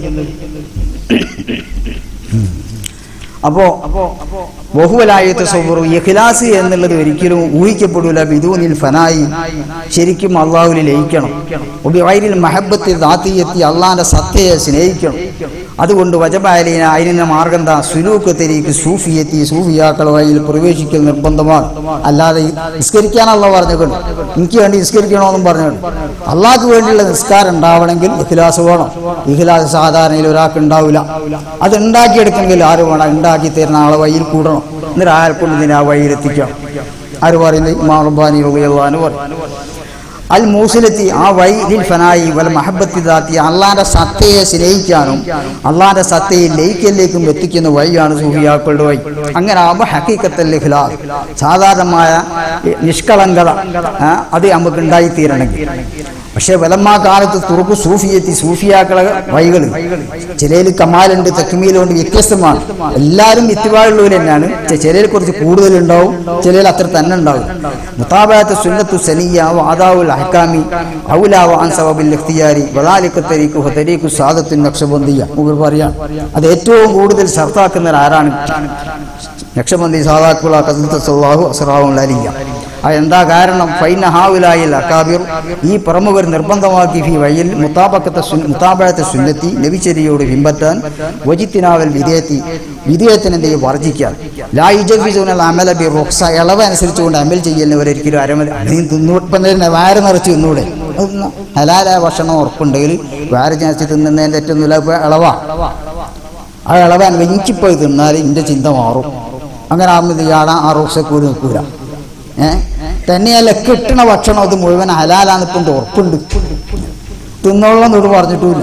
അപ്പോ ബഹുവലായത്ത് സൗബറു ഇഖ്ലാസ് എന്നുള്ളത് ഒരിക്കലും ഊഹിക്കപ്പെടില്ല ബിദൂനിൽ ഫനായി ശരിക്കും അള്ളാഹുവിൽ ലയിക്കണം ഉപൈരിൽ മഹബത്തിൽ ദാത്തിയെത്തി അള്ളാഹിന്റെ സത്യയെ സ്നേഹിക്കണം അതുകൊണ്ട് വജബാലീന അതിനെ മാർഗം എന്താ സുലൂക്ക് തെരീക്ക് സൂഫിയെത്തി സൂഫിയാക്കൾ വഴിയിൽ പ്രവേശിക്കൽ നിർബന്ധമാണ് അല്ലാതെ നിസ്കരിക്കാനല്ല പറഞ്ഞുകൊണ്ട് എനിക്ക് വേണ്ടി നിസ്കരിക്കണമെന്നും പറഞ്ഞുകൊണ്ട് അള്ളാഹ്ക്ക് വേണ്ടിയുള്ള നിസ്കാരം ഉണ്ടാവണമെങ്കിൽ ഇഖ്ലാസ് വേണം ഇഖ്ലാസ് സാധാരണയിൽ ഒരാൾക്ക് ഉണ്ടാവില്ല അത് ഉണ്ടാക്കിയെടുക്കണമെങ്കിൽ ആര് വേണം ഉണ്ടാക്കി തരുന്ന ആളെ വഴിയിൽ കൂടണം എന്നിട്ട് ആരെ കൊണ്ട് ഇതിനെ ആ വഴിയിലെത്തിക്കണം ആര് പറയുന്നത് ഇമാം റബ്ബാനി റളിയല്ലാഹു പറയും അൽ മൂസിലെത്തി ആ വൈദിൽ ഫനായി വൽ മഹബത്തി ദാത്തി അള്ളാന്റെ സത്തയെ സ്നേഹിക്കാനും അള്ളാന്റെ സത്തയെ ലയിക്കലിലേക്കും എത്തിക്കുന്ന വഴിയാണ് സൂഫിയാക്കളുടെ വഴി അങ്ങനെ ആകുമ്പോൾ ഹക്കീക്കത്തൽ ഇഖ്ലാസ് സാധാരണമായ നിഷ്കളങ്കത ആ, അത് നമുക്ക് ഉണ്ടായിത്തീരണമെങ്കിൽ പക്ഷെ വലമ്മാ കാലത്ത് തുറക്ക് സൂഫിയെത്തി സൂഫിയാക്കളെ വഴികൾ ചിലയിൽ കമാലുണ്ട് തെക്കുമീലുണ്ട് വ്യത്യസ്തമാണ് എല്ലാവരും ഇത്തിവാഴുള്ളവർ തന്നെയാണ് ചിലയിൽ കുറച്ച് കൂടുതലുണ്ടാവും ചിലയിൽ അത്ര തന്നെ ഉണ്ടാവും മുത്താബാത്ത് സുന്നത്തു സനിയ വാദാവുൽ അഹ്കാമി ഔലാവ അൻ സബബിൽ ഇഖ്തിയാരി വദാലിക തരീഖു തരീഖു സാദത്തു നക്ഷബന്ദിയ മുകൾ പറയാം അത് ഏറ്റവും കൂടുതൽ ഷർത്താക്കുന്നവർ ആരാണ് നക്ഷബന്ദി സാദാക്കുള്ള കസത്ത് സല്ലാഹു അസ്റാവുൽ അലിയ അത് എന്താ കാരണം ഫൈന ഹാവുലായിൽ അക്കാബിർ ഈ പ്രമുഖർ നിർബന്ധമാക്കി ഫി വയ്യിൽ മുത്താബക്കത്തെ മുത്താബഴത്തെ സുന്നത്തി നബിചര്യയോട് പിമ്പറ്റാൻ വജിത്തിനാവൽ വിധേയത്തി വിധേയത്തിന് എന്ത് ചെയ്യും വർജിക്കാൻ ലായിജഫിസുനൽ അമല ബി റൊക്സ ഇളവ് അനുസരിച്ചുകൊണ്ട് അമൽ ചെയ്യുന്നവർ ഒരിക്കലും അരമതി നീ തിന്നൂപ്പം തന്നെ വയറ് നിറച്ച് തിന്നൂടെ അതൊന്ന് ഹലാലായ ഭക്ഷണം ഉറപ്പുണ്ടെങ്കിൽ വയറ് നിറച്ച് തിന്നുന്നതിൻ്റെ ഏറ്റവും നല്ല ഇളവാ ആ ഇളവാൻ വെഞ്ചിപ്പോയി തിന്നാൽ എൻ്റെ ചിന്ത മാറും അങ്ങനെ ആകുമ്പോൾ ഇയാളെ ആ റോക്സക്കൂടി നിൽക്കൂല ഏ തന്നെയല്ല കിട്ടണ ഭക്ഷണം അത് മുഴുവൻ ഹലാലാന്ന് ഇപ്പം ഉറപ്പുണ്ട് തിന്നോളം തൊട്ട് പറഞ്ഞിട്ടുമില്ല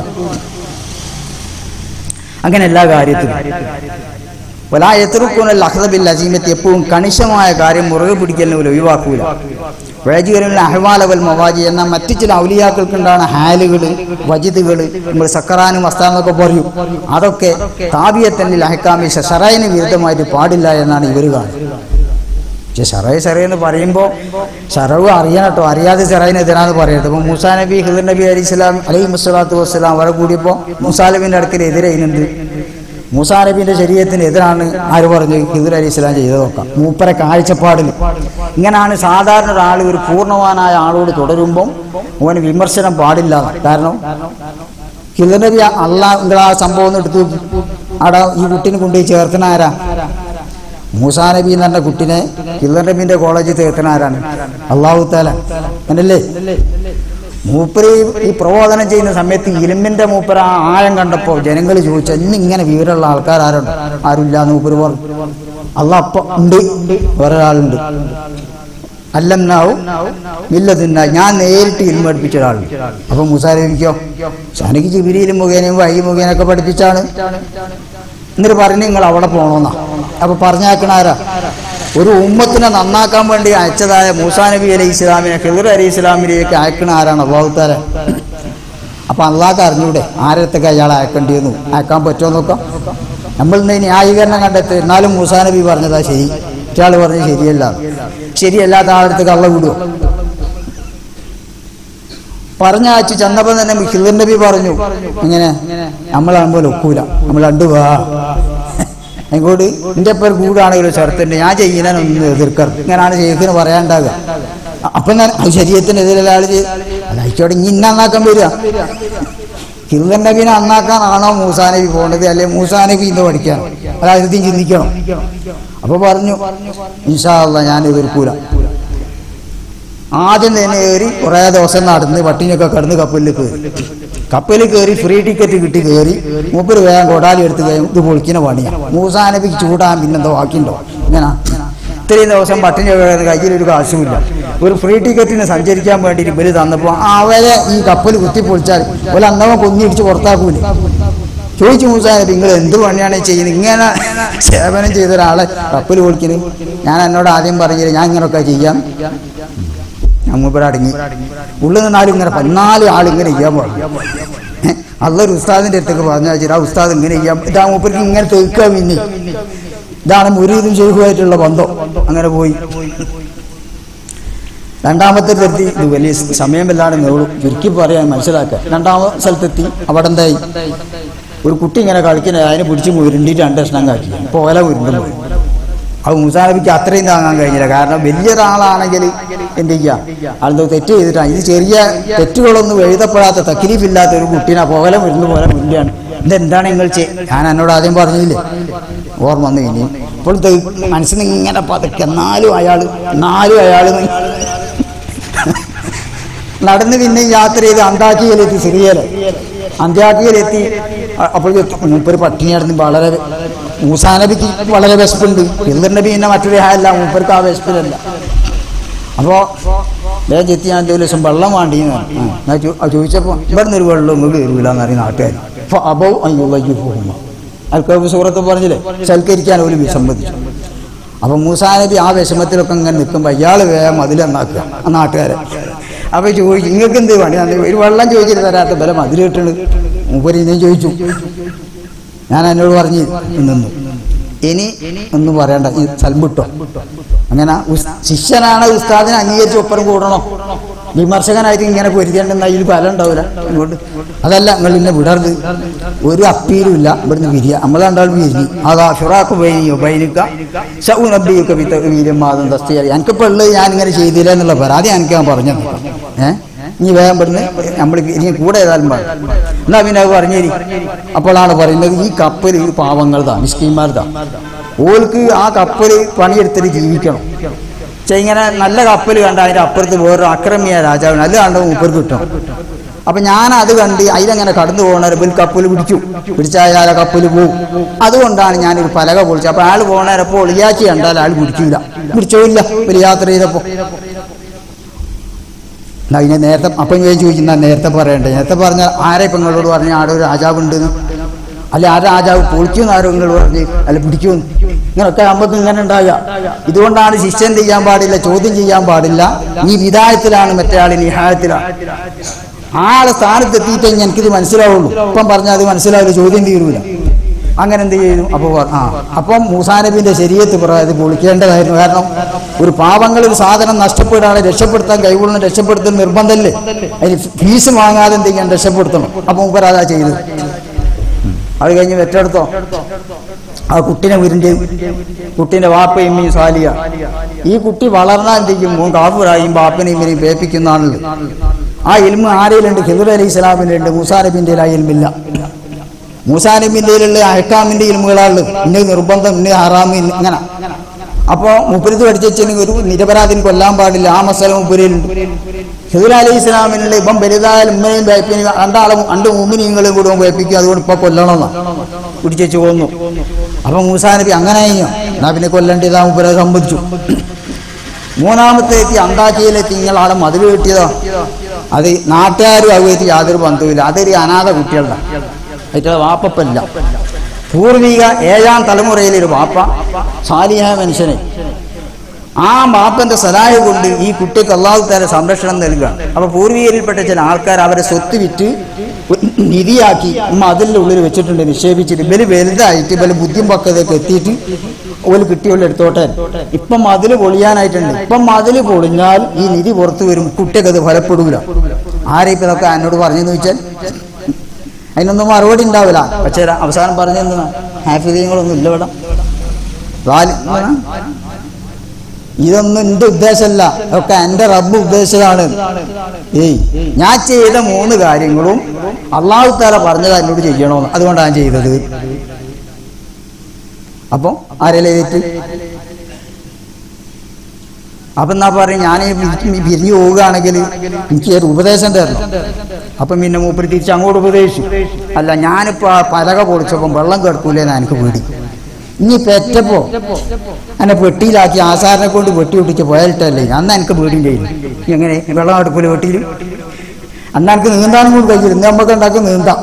അങ്ങനെ എല്ലാ കാര്യത്തിലും വലായത്തിറുക്കുന്ന ലഹ്ദബിൽ അസീമത്ത് എപ്പോഴും കണിശമായ കാര്യം മുറുകെ പിടിക്കലിന് പോലും ഒഴിവാക്കൂല വേജികളിൽ അഹ്വാലവൽ മവാജി എന്ന മറ്റു ചില ഔലിയാക്കൾക്കുണ്ടാണ് ഹാലുകൾ വജിദുകൾ നമ്മൾ സക്കറാനും വസ്താന്നൊക്കെ പറയും അതൊക്കെ താപിയത്തന്നിൽ അഹക്കാമി ഷറൈന് വിരുദ്ധമായിട്ട് പാടില്ല എന്നാണ് ഇവർ കാണുന്നത് പക്ഷെ ഷറൈ ഷറൈ എന്ന് പറയുമ്പോൾ ഷറവ് അറിയണം കേട്ടോ അറിയാതെ ഷറൈന് എതിരാന്ന് പറയട്ടെ ഇപ്പം മൂസാ നബി ഹിദർ നബി അലി ഇസ്ലാം അലൈഹി മുസ്ലാത്തു വസ്സലാം അവരെ കൂടിയപ്പോൾ മൂസാ നബിൻ്റെ അടുക്കൽ എതിരെ ഇതിനുണ്ട് മൂസാ നബിന്റെ ശരീരത്തിന് എതിരാണ് ആര് പറഞ്ഞു ഹിദർ അലി ഇസ്ലാം ചെയ്ത് നോക്കാം മൂപ്പരെ കാഴ്ചപ്പാടിൽ ഇങ്ങനെയാണ് സാധാരണ ഒരാൾ ഒരു പൂർണ്ണവാനായ ആളോട് തുടരുമ്പം അവന് വിമർശനം പാടില്ല കാരണം ഹിദർ നബി അള്ളാഹ് നിങ്ങൾ ആ സംഭവം ഒന്ന് എടുത്തു നോക്കി അവിടെ ഈ കുട്ടീനെ കൊണ്ടുപോയി ചേർത്തണ ആരാ മൂസാ നബി എന്ന് പറഞ്ഞ കുട്ടിനെ ഹിദർ നബിന്റെ കോളേജിൽ ചേർത്തണ ആരാണ് അള്ളാഹു താല അങ്ങനല്ലേ മൂപ്പര് ഈ പ്രബോധനം ചെയ്യുന്ന സമയത്ത് ഇലിമിന്റെ മൂപ്പര ആ ആഴം കണ്ടപ്പോൾ ജനങ്ങൾ ചോദിച്ചു ഇന്ന് ഇങ്ങനെ വിവരമുള്ള ആൾക്കാർ ആരുണ്ട് ആരുമില്ല എന്ന് മൂപ്പര് പറഞ്ഞു അല്ല അപ്പൊ ഉണ്ട് വേറൊരാളുണ്ട് അല്ലംനാവും ഇല്ലതിന്ന ഞാൻ നേരിട്ട് ഇൽമ പഠിപ്പിച്ച ഒരാളുണ്ട് അപ്പൊ മുസാരബിക്കോ ഷാനിക്ക് ജിബിരിയിലും മുഖേനയും വൈ മുഖേനൊക്കെ പഠിപ്പിച്ചാണ് എന്നിട്ട് പറഞ്ഞു നിങ്ങൾ അവിടെ പോകണമെന്നാ അപ്പൊ പറഞ്ഞാക്കണാരാ ഒരു ഉമ്മത്തിനെ നന്നാക്കാൻ വേണ്ടി അയച്ചതായ മൂസാ നബി അലൈഹി ഇസ്ലാമിനെ ഖിദർ അലൈഹി ഇസ്ലാമിലേക്ക് അയക്കണ ആരാണ് അള്ളാഹുത്താര അപ്പൊ അള്ളാഹ് അറിഞ്ഞൂടെ ആരത്തൊക്കെ അയാളെ അയക്കേണ്ടിയെന്നു അയക്കാൻ പറ്റുമോ നോക്കാം നമ്മൾ ഇന്ന് ന്യായീകരണം കണ്ടെത്തി എന്നാലും മൂസാ നബി പറഞ്ഞതാ ശരി ഇയാൾ പറഞ്ഞ് ശരിയല്ല ശരിയല്ലാത്ത ആളടുത്ത് കള്ള വിടുവോ പറഞ്ഞ അയച്ചു ചെന്നപ്പോൾ തന്നെ ഹിദർ നബി പറഞ്ഞു ഇങ്ങനെ നമ്മളാകുമ്പോൾ ഒക്കൂല നമ്മൾ രണ്ടു വാ അങ്ങോട്ട് എൻ്റെ ഇപ്പം കൂടാണെങ്കിലും ചേർത്തുണ്ട് ഞാൻ ചെയ്യുന്നതിനൊന്നും എതിർക്കരുത് ഇങ്ങനെയാണ് ചെയ്തതിന് പറയാണ്ടാകുക അപ്പം ഞാൻ അത് ശരീരത്തിനെതിരെ ആൾ ചെയ്ത് അല്ല അയച്ചോടെ ഇനി ഇന്ന നന്നാക്കാൻ വരിക ഹിന്ദൻ നബീനെ നന്നാക്കാനാണോ മൂസാ നബി പോകേണ്ടത് അല്ലെ മൂസാ നബി ഇന്ന് പഠിക്കാൻ അതായത് ഇത് ചിന്തിക്കണം അപ്പൊ പറഞ്ഞു ഇൻഷാ അല്ലാ ഞാൻ എതിർക്കൂല ആദ്യം തന്നെ കയറി കുറേ ദിവസം നടന്ന് പട്ടിണിയൊക്കെ കിടന്ന് കപ്പലിൽ കയറി കപ്പലിൽ കയറി ഫ്രീ ടിക്കറ്റ് കിട്ടി കയറി മൂപ്പര് വേഗം കൊടാലി എടുത്ത് കഴിയും ഇത് പൊളിക്കുന്ന പണിയാണ് മൂസാ നബിക്ക് ചൂടാൻ പിന്നെന്തോ ബാക്കിയുണ്ടോ ഇങ്ങനെ അത്രയും ദിവസം പട്ടിണി കിടന്ന് കയ്യിലൊരു കാശുമില്ല ഒരു ഫ്രീ ടിക്കറ്റിന് സഞ്ചരിക്കാൻ വേണ്ടിയിട്ട് ഇവര് തന്നപ്പോൾ അവരെ ഈ കപ്പൽ കുത്തിപ്പൊളിച്ചാൽ ഒരു അന്നവൻ കൊന്നിടിച്ച് പുറത്താക്കൂലേ ചോദിച്ചു മൂസാ നിങ്ങൾ എന്ത് പണിയാണ് ചെയ്യുന്നത് ഇങ്ങനെ സേവനം ചെയ്ത ഒരാളെ കപ്പൽ പൊളിക്കുന്നത് ഞാൻ എന്നോട് ആദ്യം പറഞ്ഞില്ല ഞാൻ ഇങ്ങനെയൊക്കെ ചെയ്യാം ഞാൻ മൂപ്പര് അടങ്ങി ഉള്ളിൽ നിന്നാലും ഇങ്ങനെ പതിനാല് ആൾ ഇങ്ങനെ ചെയ്യാൻ പാടില്ല അതൊരു ഉസ്താദിന്റെ അടുത്തേക്ക് പറഞ്ഞു വെച്ചിട്ട് ആ ഉസ്താദ് ഇങ്ങനെ ചെയ്യാം ഇതാ മൂപ്പർക്ക് ഇങ്ങനെ തെക്കുക പിന്നെ ഇതാണ് മുരീതും ചെയ്യുമായിട്ടുള്ള ബന്ധം അങ്ങനെ പോയി രണ്ടാമത്തെ തരത്തി ഇത് വലിയ സമയമില്ലാതെ നേടും ചുരുക്കി പറയാൻ മനസ്സിലാക്കുക രണ്ടാമത്തെ സ്ഥലത്തെത്തി അവിടെ എന്തായി ഒരു കുട്ടി ഇങ്ങനെ കളിക്കുന്ന അതിനെ പിടിച്ച് ഉരുണ്ടിട്ട് രണ്ട് കഷ്ണം കാക്കി ഇപ്പോൾ ഓല ഉരുണ്ടും പോയി അത് മുസാനബിക്ക് അത്രയും താങ്ങാൻ കഴിഞ്ഞില്ല കാരണം വലിയൊരാളാണെങ്കിൽ എന്ത് ചെയ്യാം ആളെന്തോ തെറ്റ് ചെയ്തിട്ടാണ് ഇത് ചെറിയ തെറ്റുകളൊന്നും എഴുതപ്പെടാത്ത തക്കിലീഫില്ലാത്ത ഒരു കുട്ടീനെ പോലെ വരുന്ന പോലെ മുന്നിലാണ് ഇതെന്താണ് നിങ്ങൾ ചെ ഞാൻ എന്നോട് ആദ്യം പറഞ്ഞില്ലേ ഓർമ്മ വന്നു കഴിഞ്ഞു ഇപ്പോൾ മനസ്സിൽ നിന്ന് ഇങ്ങനെ പതുക്കെ എന്നാലും അയാൾ എന്നാലും അയാൾ നടന്ന് പിന്നെ യാത്ര ചെയ്ത് അന്താക്കിയിലെത്തി സിറിയയില് അന്ത്യാക്കിയിലെത്തി അ- അപ്പോൾ മൂപ്പര് പട്ടിണി നടന്ന് വളരെ മൂസാനബിക്ക് വളരെ വിശപ്പുണ്ട് ഹിന്ദർ നബി പിന്നെ മറ്റൊരു ഹായല്ല മൂപ്പർക്ക് ആ വിശപ്പിലല്ല അപ്പോൾ വേഗം ചെത്തി ഞാൻ ഒരു ദിവസം വെള്ളം വേണ്ടിയെന്ന് പറഞ്ഞു. ആ, ഞാൻ ചോ- ആ ചോദിച്ചപ്പോൾ ഇവിടെ നിന്ന് ഒരു വെള്ളം ഇങ്ങോട്ട് വരില്ല എന്നറിയ നാട്ടുകാർ അപ്പോൾ അബൗ അയ്യോ അയ്യോ പോകുന്നു അൽക്കബ് സൂറത്ത് പറഞ്ഞില്ലേ സൽക്കരിക്കാൻ ഒരു വിസമ്മതിച്ചു അപ്പൊ മൂസാ നബി ആ വിഷമത്തിലൊക്കെ ഇങ്ങനെ നിൽക്കുമ്പോൾ അയാൾ വേഗം അതിലെന്നാക്കുക ആ നാട്ടുകാരെ അപ്പൊ ചോദിച്ചു നിങ്ങൾക്ക് എന്ത് പണി അന്ന് ഒരു വെള്ളം ചോദിച്ചിട്ട് തരാത്ത ബലം അതിൽ കിട്ടണ് മൂപ്പര് ഇനിയും ചോദിച്ചു ഞാൻ എന്നോട് പറഞ്ഞു നിന്നു ഇനി ഒന്നും പറയണ്ട ഈ സൽബിട്ടോ അങ്ങനെ ഉസ്- ശിഷ്യനാണ് ഉസ്താദിനെ അംഗീകരിച്ച് ഒപ്പരം കൂടണോ വിമർശകനായിട്ട് ഇങ്ങനെ പൊരുത്തേണ്ടെന്ന് അതിൽ ഫലം ഉണ്ടാവില്ല ഇങ്ങോട്ട് അതല്ല നിങ്ങൾ ഇന്നെ വിടരുത് ഒരു അപ്പീലും ഇല്ല ഇവിടുന്ന് പിരിയ നമ്മൾ രണ്ടാളും പിരിഞ്ഞു അതാ ഫിറാഖ് ബൈനിയോ ബൈനിക്ക ഷൗനബിയൊക്കെ വീര്യം മാതം തസ്തിയായി എനിക്കിപ്പോൾ ഉള്ളത് ഞാൻ ഇങ്ങനെ ചെയ്തില്ല എന്നുള്ള പരാതി എനിക്ക് ഞാൻ പറഞ്ഞത് ഏഹ് ഇനി വേഗം പെടുന്ന് നമ്മൾ ഇനി കൂടെ ഏതായാലും പാടില്ല എന്നാ പിന്നെ അത് പറഞ്ഞേരി അപ്പോഴാണ് പറയുന്നത് ഈ കപ്പൽ ഈ പാവങ്ങളതാ മിസ്കിന്മാർതാ ഓൾക്ക് ആ കപ്പൽ പണിയെടുത്തിട്ട് ജീവിക്കണം പക്ഷെ ഇങ്ങനെ നല്ല കപ്പൽ കണ്ട അതിന്റെ അപ്പുറത്ത് വേറൊരു അക്രമിയ രാജാവിന് അത് കണ്ട മൂപ്പർക്ക് കിട്ടും അപ്പൊ ഞാൻ അത് കണ്ട് അതിലങ്ങനെ കടന്നു പോകണ ഒരു കപ്പൽ പിടിച്ചു പിടിച്ചാൽ ആ കപ്പൽ പോവും അതുകൊണ്ടാണ് ഞാനൊരു പലക പൊളിച്ചത് അപ്പൊ ആള് പോകണപ്പോൾ ഒളിയാച്ചി കണ്ടാൽ ആൾ പിടിക്കൂല പിടിച്ചോയില്ല ഒരു യാത്ര ചെയ്തപ്പോ എന്നാ ഇതിനെ നേരത്തെ അപ്പം ഞാൻ ചോദിക്കുന്ന നേരത്തെ പറയണ്ടേ നേരത്തെ പറഞ്ഞാൽ ആരെ ഇപ്പം നിങ്ങളോട് പറഞ്ഞ ആടെ ഒരു രാജാവുണ്ടെന്ന് അല്ല ആ രാജാവ് പൊളിക്കുമെന്ന് ആരോ നിങ്ങൾ പറഞ്ഞ് അല്ല പിടിക്കുമെന്ന് ഇങ്ങനൊക്കെ നമുക്ക് ഇങ്ങനെ ഉണ്ടാകുക ഇതുകൊണ്ടാണ് ശിഷ്യൻ ചെയ്യാൻ പാടില്ല ചോദ്യം ചെയ്യാൻ പാടില്ല നീ വിധായത്തിലാണ് മറ്റേ ആൾ നിഹായത്തിലാണ് ആളെ സ്ഥാനത്ത് എത്തിയിട്ടേ എനിക്കിത് മനസ്സിലാവുള്ളൂ ഇപ്പം പറഞ്ഞാൽ അത് മനസ്സിലാവില്ല ചോദ്യം തീരൂല അങ്ങനെ എന്ത് ചെയ്തു അപ്പോൾ ആ അപ്പം മൂസാനബിന്റെ ശരീരത്ത് പറയാത് പൊളിക്കേണ്ടതായിരുന്നു കാരണം ഒരു പാവങ്ങൾ ഒരു സാധനം നഷ്ടപ്പെടാതെ രക്ഷപ്പെടുത്താൻ കൈകൊള്ളുന്ന രക്ഷപ്പെടുത്തുന്ന നിർബന്ധമല്ലേ അതിന് ഫീസ് വാങ്ങാതെ എന്ത് ചെയ്യാൻ രക്ഷപ്പെടുത്തണം അപ്പം മൂപ്പർ അതാ ചെയ്തത് അത് കഴിഞ്ഞ് വെറ്റെടുത്തോ ആ കുട്ടിനെ ഉരുണ്ടി കുട്ടീന്റെ വാപ്പയും ഇമ്മയും സാലിയ ഈ കുട്ടി വളർന്നാൽ എന്ത് ചെയ്യും മൂന്ന് കാഫുറായും ബാപ്പനെയും ഇവരെയും പേപ്പിക്കുന്നതാണല്ലോ ആ ഇൽമ ആരെയിലുണ്ട് ഹിദുർ അലി ഇസ്ലാമിലുണ്ട് മൂസാനബിന്റെ ആ ഇൽമില്ല മൂസാനബിന്റെ അഹക്കാമിന്റെ ഇൽമുകളാണ് ഇന്ന നിർബന്ധം ഇന്ന ഹറാമ് ഇന്ന- ഇങ്ങനെ അപ്പോ മുപ്പരിത് പഠിച്ചെങ്കിൽ ഒരു നിരപരാധിന് കൊല്ലാൻ പാടില്ല ആ മസല മുപ്പരിലുണ്ട് ഹിദുർ അലി ഇസ്ലാമിനുള്ള ഇപ്പം വലുതായാലും ഉമ്മയും വേപ്പിനും രണ്ടാളും രണ്ട് മൂന്നിനെയും കൂടെ വേപ്പിക്കും അതുകൊണ്ട് ഇപ്പൊ കൊല്ലണമെന്നാണ് പിടിച്ചു കൊന്നു അപ്പൊ മൂസാ നബി അങ്ങനെ കഴിഞ്ഞു എന്നാ പിന്നെ കൊല്ലേണ്ടതാ മുപ്പര സമ്മതിച്ചു മൂന്നാമത്തെ എത്തി അന്താക്കിയിലെത്തി ഇങ്ങളാളെ മതിൽ കിട്ടിയതോ അത് നാട്ടുകാരും അതുമായിട്ട് യാതൊരു ബന്ധവുമില്ല അതൊരു അനാഥ കുട്ടികളുടെ അതിന്റെ വാപ്പല്ല പൂർവിക ഏഴാം തലമുറയിലെ ഒരു വാപ്പ സാലിഹ മനുഷ്യനെ ആ ബാപ്പന്റെ സലാഹ കൊണ്ട് ഈ കുട്ടിക്ക് അള്ളാഹു താല സംരക്ഷണം നൽകുകയാണ് അപ്പൊ പൂർവികരിൽപ്പെട്ട ചില ആൾക്കാർ അവരെ സ്വത്ത് വിറ്റ് നിധിയാക്കി മതിലിന്റെ ഉള്ളിൽ വെച്ചിട്ടുണ്ട് നിക്ഷേപിച്ചിട്ട് ഇവര് വലുതായിട്ട് ഇവര് ബുദ്ധിയും പക്കതയൊക്കെ എത്തിയിട്ട് ഓല് കിട്ടിയുള്ള എടുത്തോട്ടെ ഇപ്പം മതില് പൊളിയാനായിട്ടുണ്ട് ഇപ്പം മതില് പൊളിഞ്ഞാൽ ഈ നിധി പുറത്തു വരും കുട്ടിക്ക് അത് ഫലപ്പെടൂല ആരെ ഇപ്പൊ ഇതൊക്കെ എന്നോട് പറഞ്ഞെന്ന് വെച്ചാൽ അതിനൊന്നും മറുപടി ഉണ്ടാവില്ല പക്ഷേ അവസാനം പറഞ്ഞെന്താ ഹാഫിദീങ്ങളൊന്നും ഇല്ല ഇവിടെ റാലി- എന്താണ്? ഇതൊന്നും എന്റെ ഉദ്ദേശമല്ല ഒക്കെ എന്റെ റബ്ബ് ഉദ്ദേശിച്ചതാണ് ഏയ് ഞാൻ ചെയ്ത മൂന്ന് കാര്യങ്ങളും അള്ളാഹു താല പറഞ്ഞത് എന്നോട് ചെയ്യണമെന്ന് അതുകൊണ്ടാണ് ഞാൻ ചെയ്തത് അപ്പം ആരെല്ലാം ഏറ്റ് അപ്പൊ എന്നാ പറയും ഞാൻ പിരിഞ്ഞു പോവുകയാണെങ്കിൽ എനിക്ക് ഒരു ഉപദേശം തരണം അപ്പം പിന്നെ മൂപ്പര് തിരിച്ച് അങ്ങോട്ട് ഉപദേശിച്ചു അല്ല ഞാനിപ്പോ ആ പലക പൊളിച്ചപ്പം വെള്ളം കേൾക്കൂലെന്ന് എനിക്ക് പേടി ഇനി പെറ്റപ്പോ എന്നെ പെട്ടിയിലാക്കി ആസാറിനെ കൊണ്ട് വെട്ടി ഒട്ടിച്ച് പോയാലിട്ടല്ലേ അന്ന് എനിക്ക് പേടിയും ചെയ്യും എങ്ങനെ വെള്ളം അടുക്കൂല വെട്ടിയിൽ അന്ന് എനിക്ക് നീന്താനും കൂടി കഴിയില്ല ഇന്ന് നമുക്ക് ഉണ്ടാക്കും നീന്താം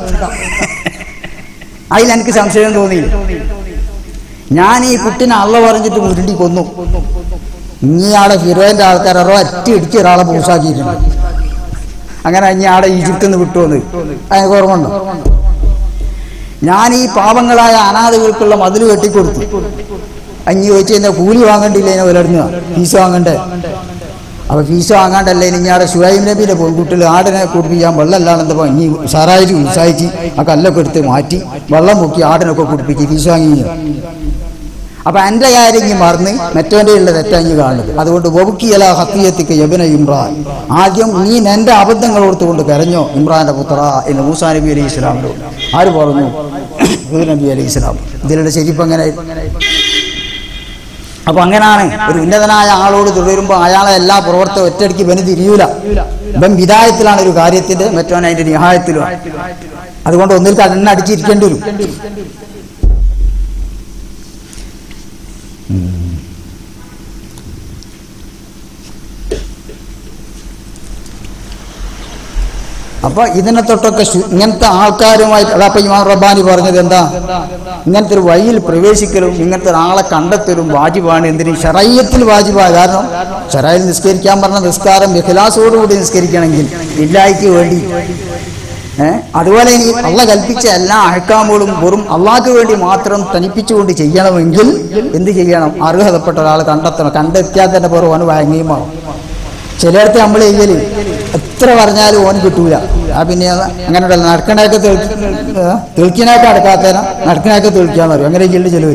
അതിൽ എനിക്ക് സംശയം തോന്നിയില്ല ഞാൻ ഈ കുട്ടിനെ അള്ള പറഞ്ഞിട്ട് ഉരുണ്ടി കൊന്നു ഇനി ആടെ ഫിറോന്റെ ആൾക്കാരോ അറ്റി ഇടിച്ച് ഒരാളെ പൂസാക്കിയിട്ടുണ്ട് അങ്ങനെ ഇനി ആടെ ഈജിപ്തിൽ നിന്ന് വിട്ടുവന്ന് അതിനൊക്കെ ഓർമ്മ ഉണ്ടോ ഞാൻ ഈ പാവങ്ങളായ അനാഥകൾക്കുള്ള മതിൽ കെട്ടിക്കൊടുത്തു അഞ്ഞി ചോദിച്ചു കഴിഞ്ഞാൽ കൂലി വാങ്ങണ്ടില്ല ഇതിനെ പുലർന്നു ഫീസ് വാങ്ങണ്ടേ അപ്പൊ ഫീസ് വാങ്ങാണ്ടല്ലേ ഇനി ആടെ ഷുഹൈബ് നബിയുടെ പെൺകുട്ടികൾ ആടിനെ കുടിപ്പിക്കാൻ വെള്ളമല്ലാണെന്നപ്പോ ഇനി സാറായിട്ട് ഉത്സാഹിച്ച് ആ കല്ലൊക്കെ എടുത്ത് മാറ്റി വെള്ളം മുക്കി ആടിനൊക്കെ കുടിപ്പിച്ച് ഫീസ് വാങ്ങി അപ്പൊ എന്റെ കാര്യം ഇങ്ങ് മറന്ന് മറ്റവന്റെ ഉള്ള തെറ്റഞ്ഞ് കാണുന്നത് അതുകൊണ്ട് വബുക്കിയല ഹത്തിയത്തിക്ക് യബന ഇമ്രാൻ ആദ്യം നീ എന്റെ അബദ്ധങ്ങൾ ഓർത്തുകൊണ്ട് കരഞ്ഞോ ഇമ്രാന്റെ പുത്ര എന്ന് മൂസാ നബി അലൈഹി ഇസ്ലാമിനോട് ആര് പറഞ്ഞു ഹൂദ് നബി അലൈഹി ഇസ്ലാം ഇതിലുള്ള ശരിപ്പ് അങ്ങനെ അപ്പൊ അങ്ങനാണ് ഒരു ഉന്നതനായ ആളോട് തുടരുമ്പോൾ അയാളെ എല്ലാ പ്രവർത്തനം ഒറ്റയടിക്ക് ഇവന് തിരിയൂല ഇവൻ വിധായത്തിലാണ് ഒരു കാര്യത്തിന്റെ മറ്റവൻ അതിന്റെ നിഹായത്തിലും അതുകൊണ്ട് ഒന്നിൽ കണ്ണടിച്ചിരിക്കേണ്ടി വരും അപ്പൊ ഇതിനെ തൊട്ടൊക്കെ ശു- ഇങ്ങനത്തെ ആൾക്കാരുമായി അപ്പൊ ഇമാം റബ്ബാനി പറഞ്ഞത് എന്താ ഇങ്ങനത്തെ ഒരു വഴിയിൽ പ്രവേശിക്കലും ഇങ്ങനത്തെ ഒരാളെ കണ്ടെത്തലും വാജിബാണ് എന്തിനും ഷറയ്യത്തിൽ വാജിബാ കാരണം ഷറയിൽ നിസ്കരിക്കാൻ പറഞ്ഞ നിസ്കാരം ബിഖലാസോടുകൂടി നിസ്കരിക്കണമെങ്കിൽ ഇല്ലായ്ക്ക് വേണ്ടി ഏഹ് അതുപോലെ ഇനി അള്ള കൽപ്പിച്ച എല്ലാ അഹക്കാമുകളും വെറും അള്ളാഹ്ക്ക് വേണ്ടി മാത്രം തനിപ്പിച്ചുകൊണ്ട് ചെയ്യണമെങ്കിൽ എന്ത് ചെയ്യണം അർഹതപ്പെട്ട ഒരാൾ കണ്ടെത്തണം കണ്ടെത്തിയാൽ തന്നെ പേർ ഓന് വഴങ്ങിയുമാവും ചിലയിടത്ത് നമ്മൾ ചെയ്യല് എത്ര പറഞ്ഞാലും ഓന് കിട്ടൂല ആ പിന്നെ അങ്ങനെ നടക്കണയൊക്കെ തെളിക്കണയൊക്കെ അടക്കാത്തേന നടക്കണയൊക്കെ തെളിക്കാന്ന് പറയും അങ്ങനെ ചെയ്യല് ചിലവർ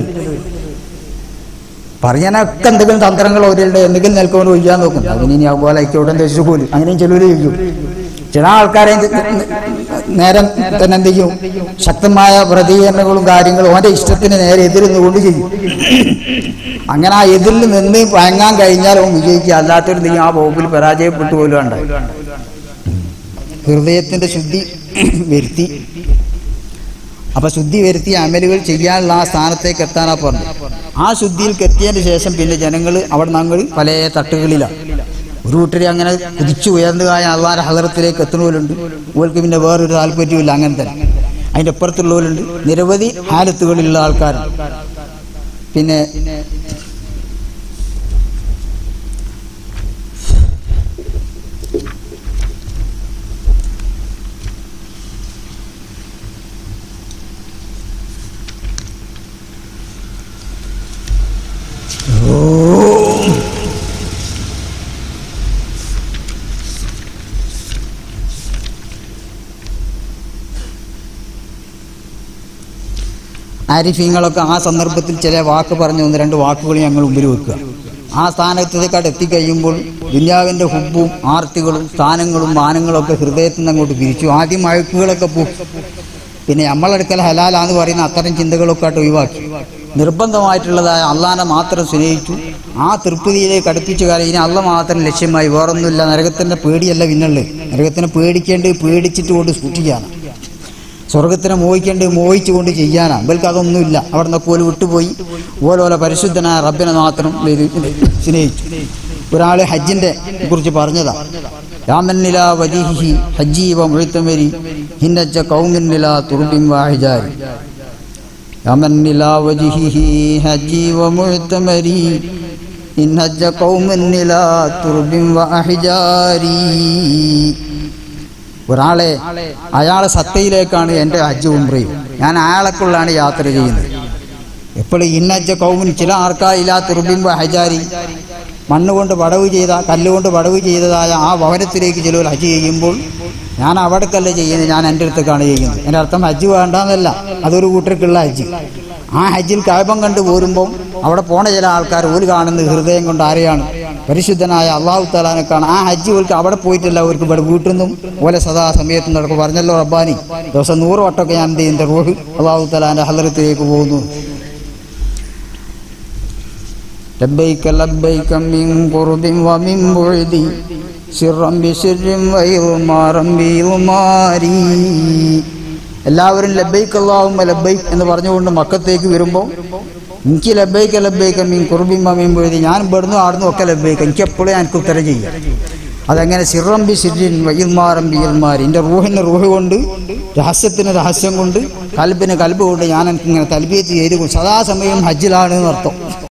പറയാനൊക്കെ എന്തെങ്കിലും തന്ത്രങ്ങൾ അവരുടെ എന്തെങ്കിലും നിൽക്കുമ്പോൾ ഒഴിയാൻ നോക്കും അതിന് ഇനി അതുപോലെ ഐക്യോടെ തെച്ചു പോലും അങ്ങനെയും ചിലവർ ചെയ്യും ചില ആൾക്കാരെ നേരം തന്നെ എന്ത് ചെയ്യും ശക്തമായ പ്രതികരണങ്ങളും കാര്യങ്ങളും ഓന്റെ ഇഷ്ടത്തിന് നേരെ എതിരുന്നുകൊണ്ട് ചെയ്യും അങ്ങനെ ആ എതിരിൽ നിന്ന് വഴങ്ങാൻ കഴിഞ്ഞാൽ അവൻ വിജയിക്കുക അല്ലാത്തൊരു നീ ആ വകുപ്പിൽ പരാജയപ്പെട്ടു പോലും ഉണ്ടായി ഹൃദയത്തിന്റെ ശുദ്ധി വരുത്തി അപ്പൊ ശുദ്ധി വരുത്തി അമലുകൾ ചെയ്യാനുള്ള ആ സ്ഥാനത്തേക്ക് എത്താനാ പറഞ്ഞു ആ ശുദ്ധിയിൽ എത്തിയതിന് ശേഷം പിന്നെ ജനങ്ങൾ അവിടെ ഞങ്ങൾ പല തട്ടുകളിലാണ് ഒരു കൂട്ടര് അങ്ങനെ കുതിച്ചു ഉയർന്നതായ അള്ളാന്റെ ഹലറത്തിലേക്ക് എത്തുന്നവരുണ്ട് ഓർക്ക് പിന്നെ വേറൊരു താല്പര്യമില്ല അങ്ങനെ തന്നെ അതിന്റെ അപ്പുറത്തുള്ളവരുണ്ട് നിരവധി ഹാലത്തുകളിലുള്ള ആൾക്കാരുണ്ട് പിന്നെ ആരിഫീങ്ങളൊക്കെ ആ സന്ദർഭത്തിൽ ചില വാക്ക് പറഞ്ഞു ഒന്ന് രണ്ട് വാക്കുകൾ ഞങ്ങൾ മുമ്പിൽ വെക്കുക ആ സ്ഥാനത്തേക്കാട്ട് എത്തിക്കഴിയുമ്പോൾ ദുന്യാവിൻ്റെ ഹുബും ആർത്തികളും സ്ഥാനങ്ങളും മാനങ്ങളും ഒക്കെ ഹൃദയത്തിൽ നിന്ന് അങ്ങോട്ട് പിരിച്ചു ആദ്യം അഴുക്കുകളൊക്കെ പോ പിന്നെ നമ്മളെടുക്കൽ ഹലാലാന്ന് പറയുന്ന അത്തരം ചിന്തകളൊക്കെ ആയിട്ട് ഒഴിവാക്കി നിർബന്ധമായിട്ടുള്ളതായ അള്ളാനെ മാത്രം സ്നേഹിച്ചു ആ തൃപ്തിയിലേക്ക് അടുപ്പിച്ചു കാര്യം ഇനി അള്ള മാത്രം ലക്ഷ്യമായി വേറൊന്നുമില്ല നരകത്തിൻ്റെ പേടിയല്ല പിന്നുള്ളത് നരകത്തിനെ പേടിക്കേണ്ടത് പേടിച്ചിട്ട് കൊണ്ട് സൂക്ഷിക്കുകയാണ് സ്വർഗത്തിനെ മോഹിക്കേണ്ടത് മോഹിച്ചുകൊണ്ട് ചെയ്യാനാണ് ഇവർക്ക് അതൊന്നുമില്ല അവിടെ നിന്ന് പോലും വിട്ടുപോയി ഓരോരോ പരിശുദ്ധനായ റബ്ബിനെ മാത്രം ഇത് സ്നേഹിച്ചു ഒരാൾ ഹജ്ജിന്റെ കുറിച്ച് പറഞ്ഞതാ രാമന്നില വജീഹി ഹജ്ജീവ മുഴുത്തമരി ഹിന്നച്ച കൗമിന്നില തുറുബിം വാഹിജാരി രാമന്നില വജീഹി ഹജ്ജീവ മുഴുത്തമരി ഹിന്നച്ച കൗമിന്നില തുറുബിം വാഹിജാരി ഒരാളെ അയാളെ സത്തയിലേക്കാണ് എൻ്റെ ഹജ്ജ് ഉംറയും ഞാൻ അയാളെക്കുള്ളാണ് യാത്ര ചെയ്യുന്നത് എപ്പോഴും ഇന്നജ്ജ കൗമിൻ ചില ആർക്കായില്ല തുറുബിംബ ഹജാരി മണ്ണുകൊണ്ട് വടവ് ചെയ്ത കല്ലുകൊണ്ട് വടവ് ചെയ്തതായ ആ ഭവനത്തിലേക്ക് ചിലവർ ഹജ്ജ് ചെയ്യുമ്പോൾ ഞാൻ അവിടേക്കല്ല ചെയ്യുന്നത് ഞാൻ എൻ്റെ അടുത്തേക്കാണ് ചെയ്യുന്നത് എൻ്റെ അർത്ഥം ഹജ്ജ് വേണ്ടെന്നല്ല അതൊരു കൂട്ടർക്കുള്ള ഹജ്ജ് ആ ഹജ്ജിൽ കായബം കണ്ടു പോരുമ്പം അവിടെ പോണ ചില ആൾക്കാർ ഓല് കാണുന്നത് ഹൃദയം കൊണ്ട് ആരെയാണ് പരിശുദ്ധനായ അള്ളാഹു താലാനെ കാണാം ആ ഹജ്ജ് ഓർക്ക് അവിടെ പോയിട്ടില്ല അവർക്ക് ഇവിടെ വീട്ടിൽ നിന്നും ഓലെ സദാ സമയത്ത് നടക്കും പറഞ്ഞല്ലോ റബ്ബാനി ദിവസം നൂറ് വട്ടമൊക്കെ ഞാൻ എന്ത് ചെയ്യുന്നത് റോഹ് അള്ളാഹു താലാന്റെ ഹലറത്തിലേക്ക് പോകുന്നു لبيك لبيك من قرب ومن بعد سرا بسر وإضمارا بإضماري എല്ലാവരും ലബൈക്ക് അള്ളാഹുമ്മ ലബൈക്ക് എന്ന് പറഞ്ഞുകൊണ്ട് മക്കത്തേക്ക് വരുമ്പോൾ എനിക്ക് ലബൈക്ക ലബൈക്ക മീൻ കുറുബിമ്മ മീൻ പോയത് ഞാൻ ഇവിടുന്ന് ആടുന്നു ഒക്കെ ലബൈക്ക എനിക്ക് എപ്പോഴും എനിക്ക് ഉത്തരം ചെയ്യാം അതങ്ങനെ സിറംബി സിരിൻ വയിൽമാറമ്പി ഇൽമാരി എൻ്റെ റൂഹിന് റൂഹ് കൊണ്ട് രഹസ്യത്തിന് രഹസ്യം കൊണ്ട് കൽബിന് കൽബ് കൊണ്ട് ഞാൻ എനിക്ക് ഇങ്ങനെ തൽബിയത്ത് ചെയ്ത് സദാസമയം ഹജ്ജിലാണ് എന്നർത്ഥം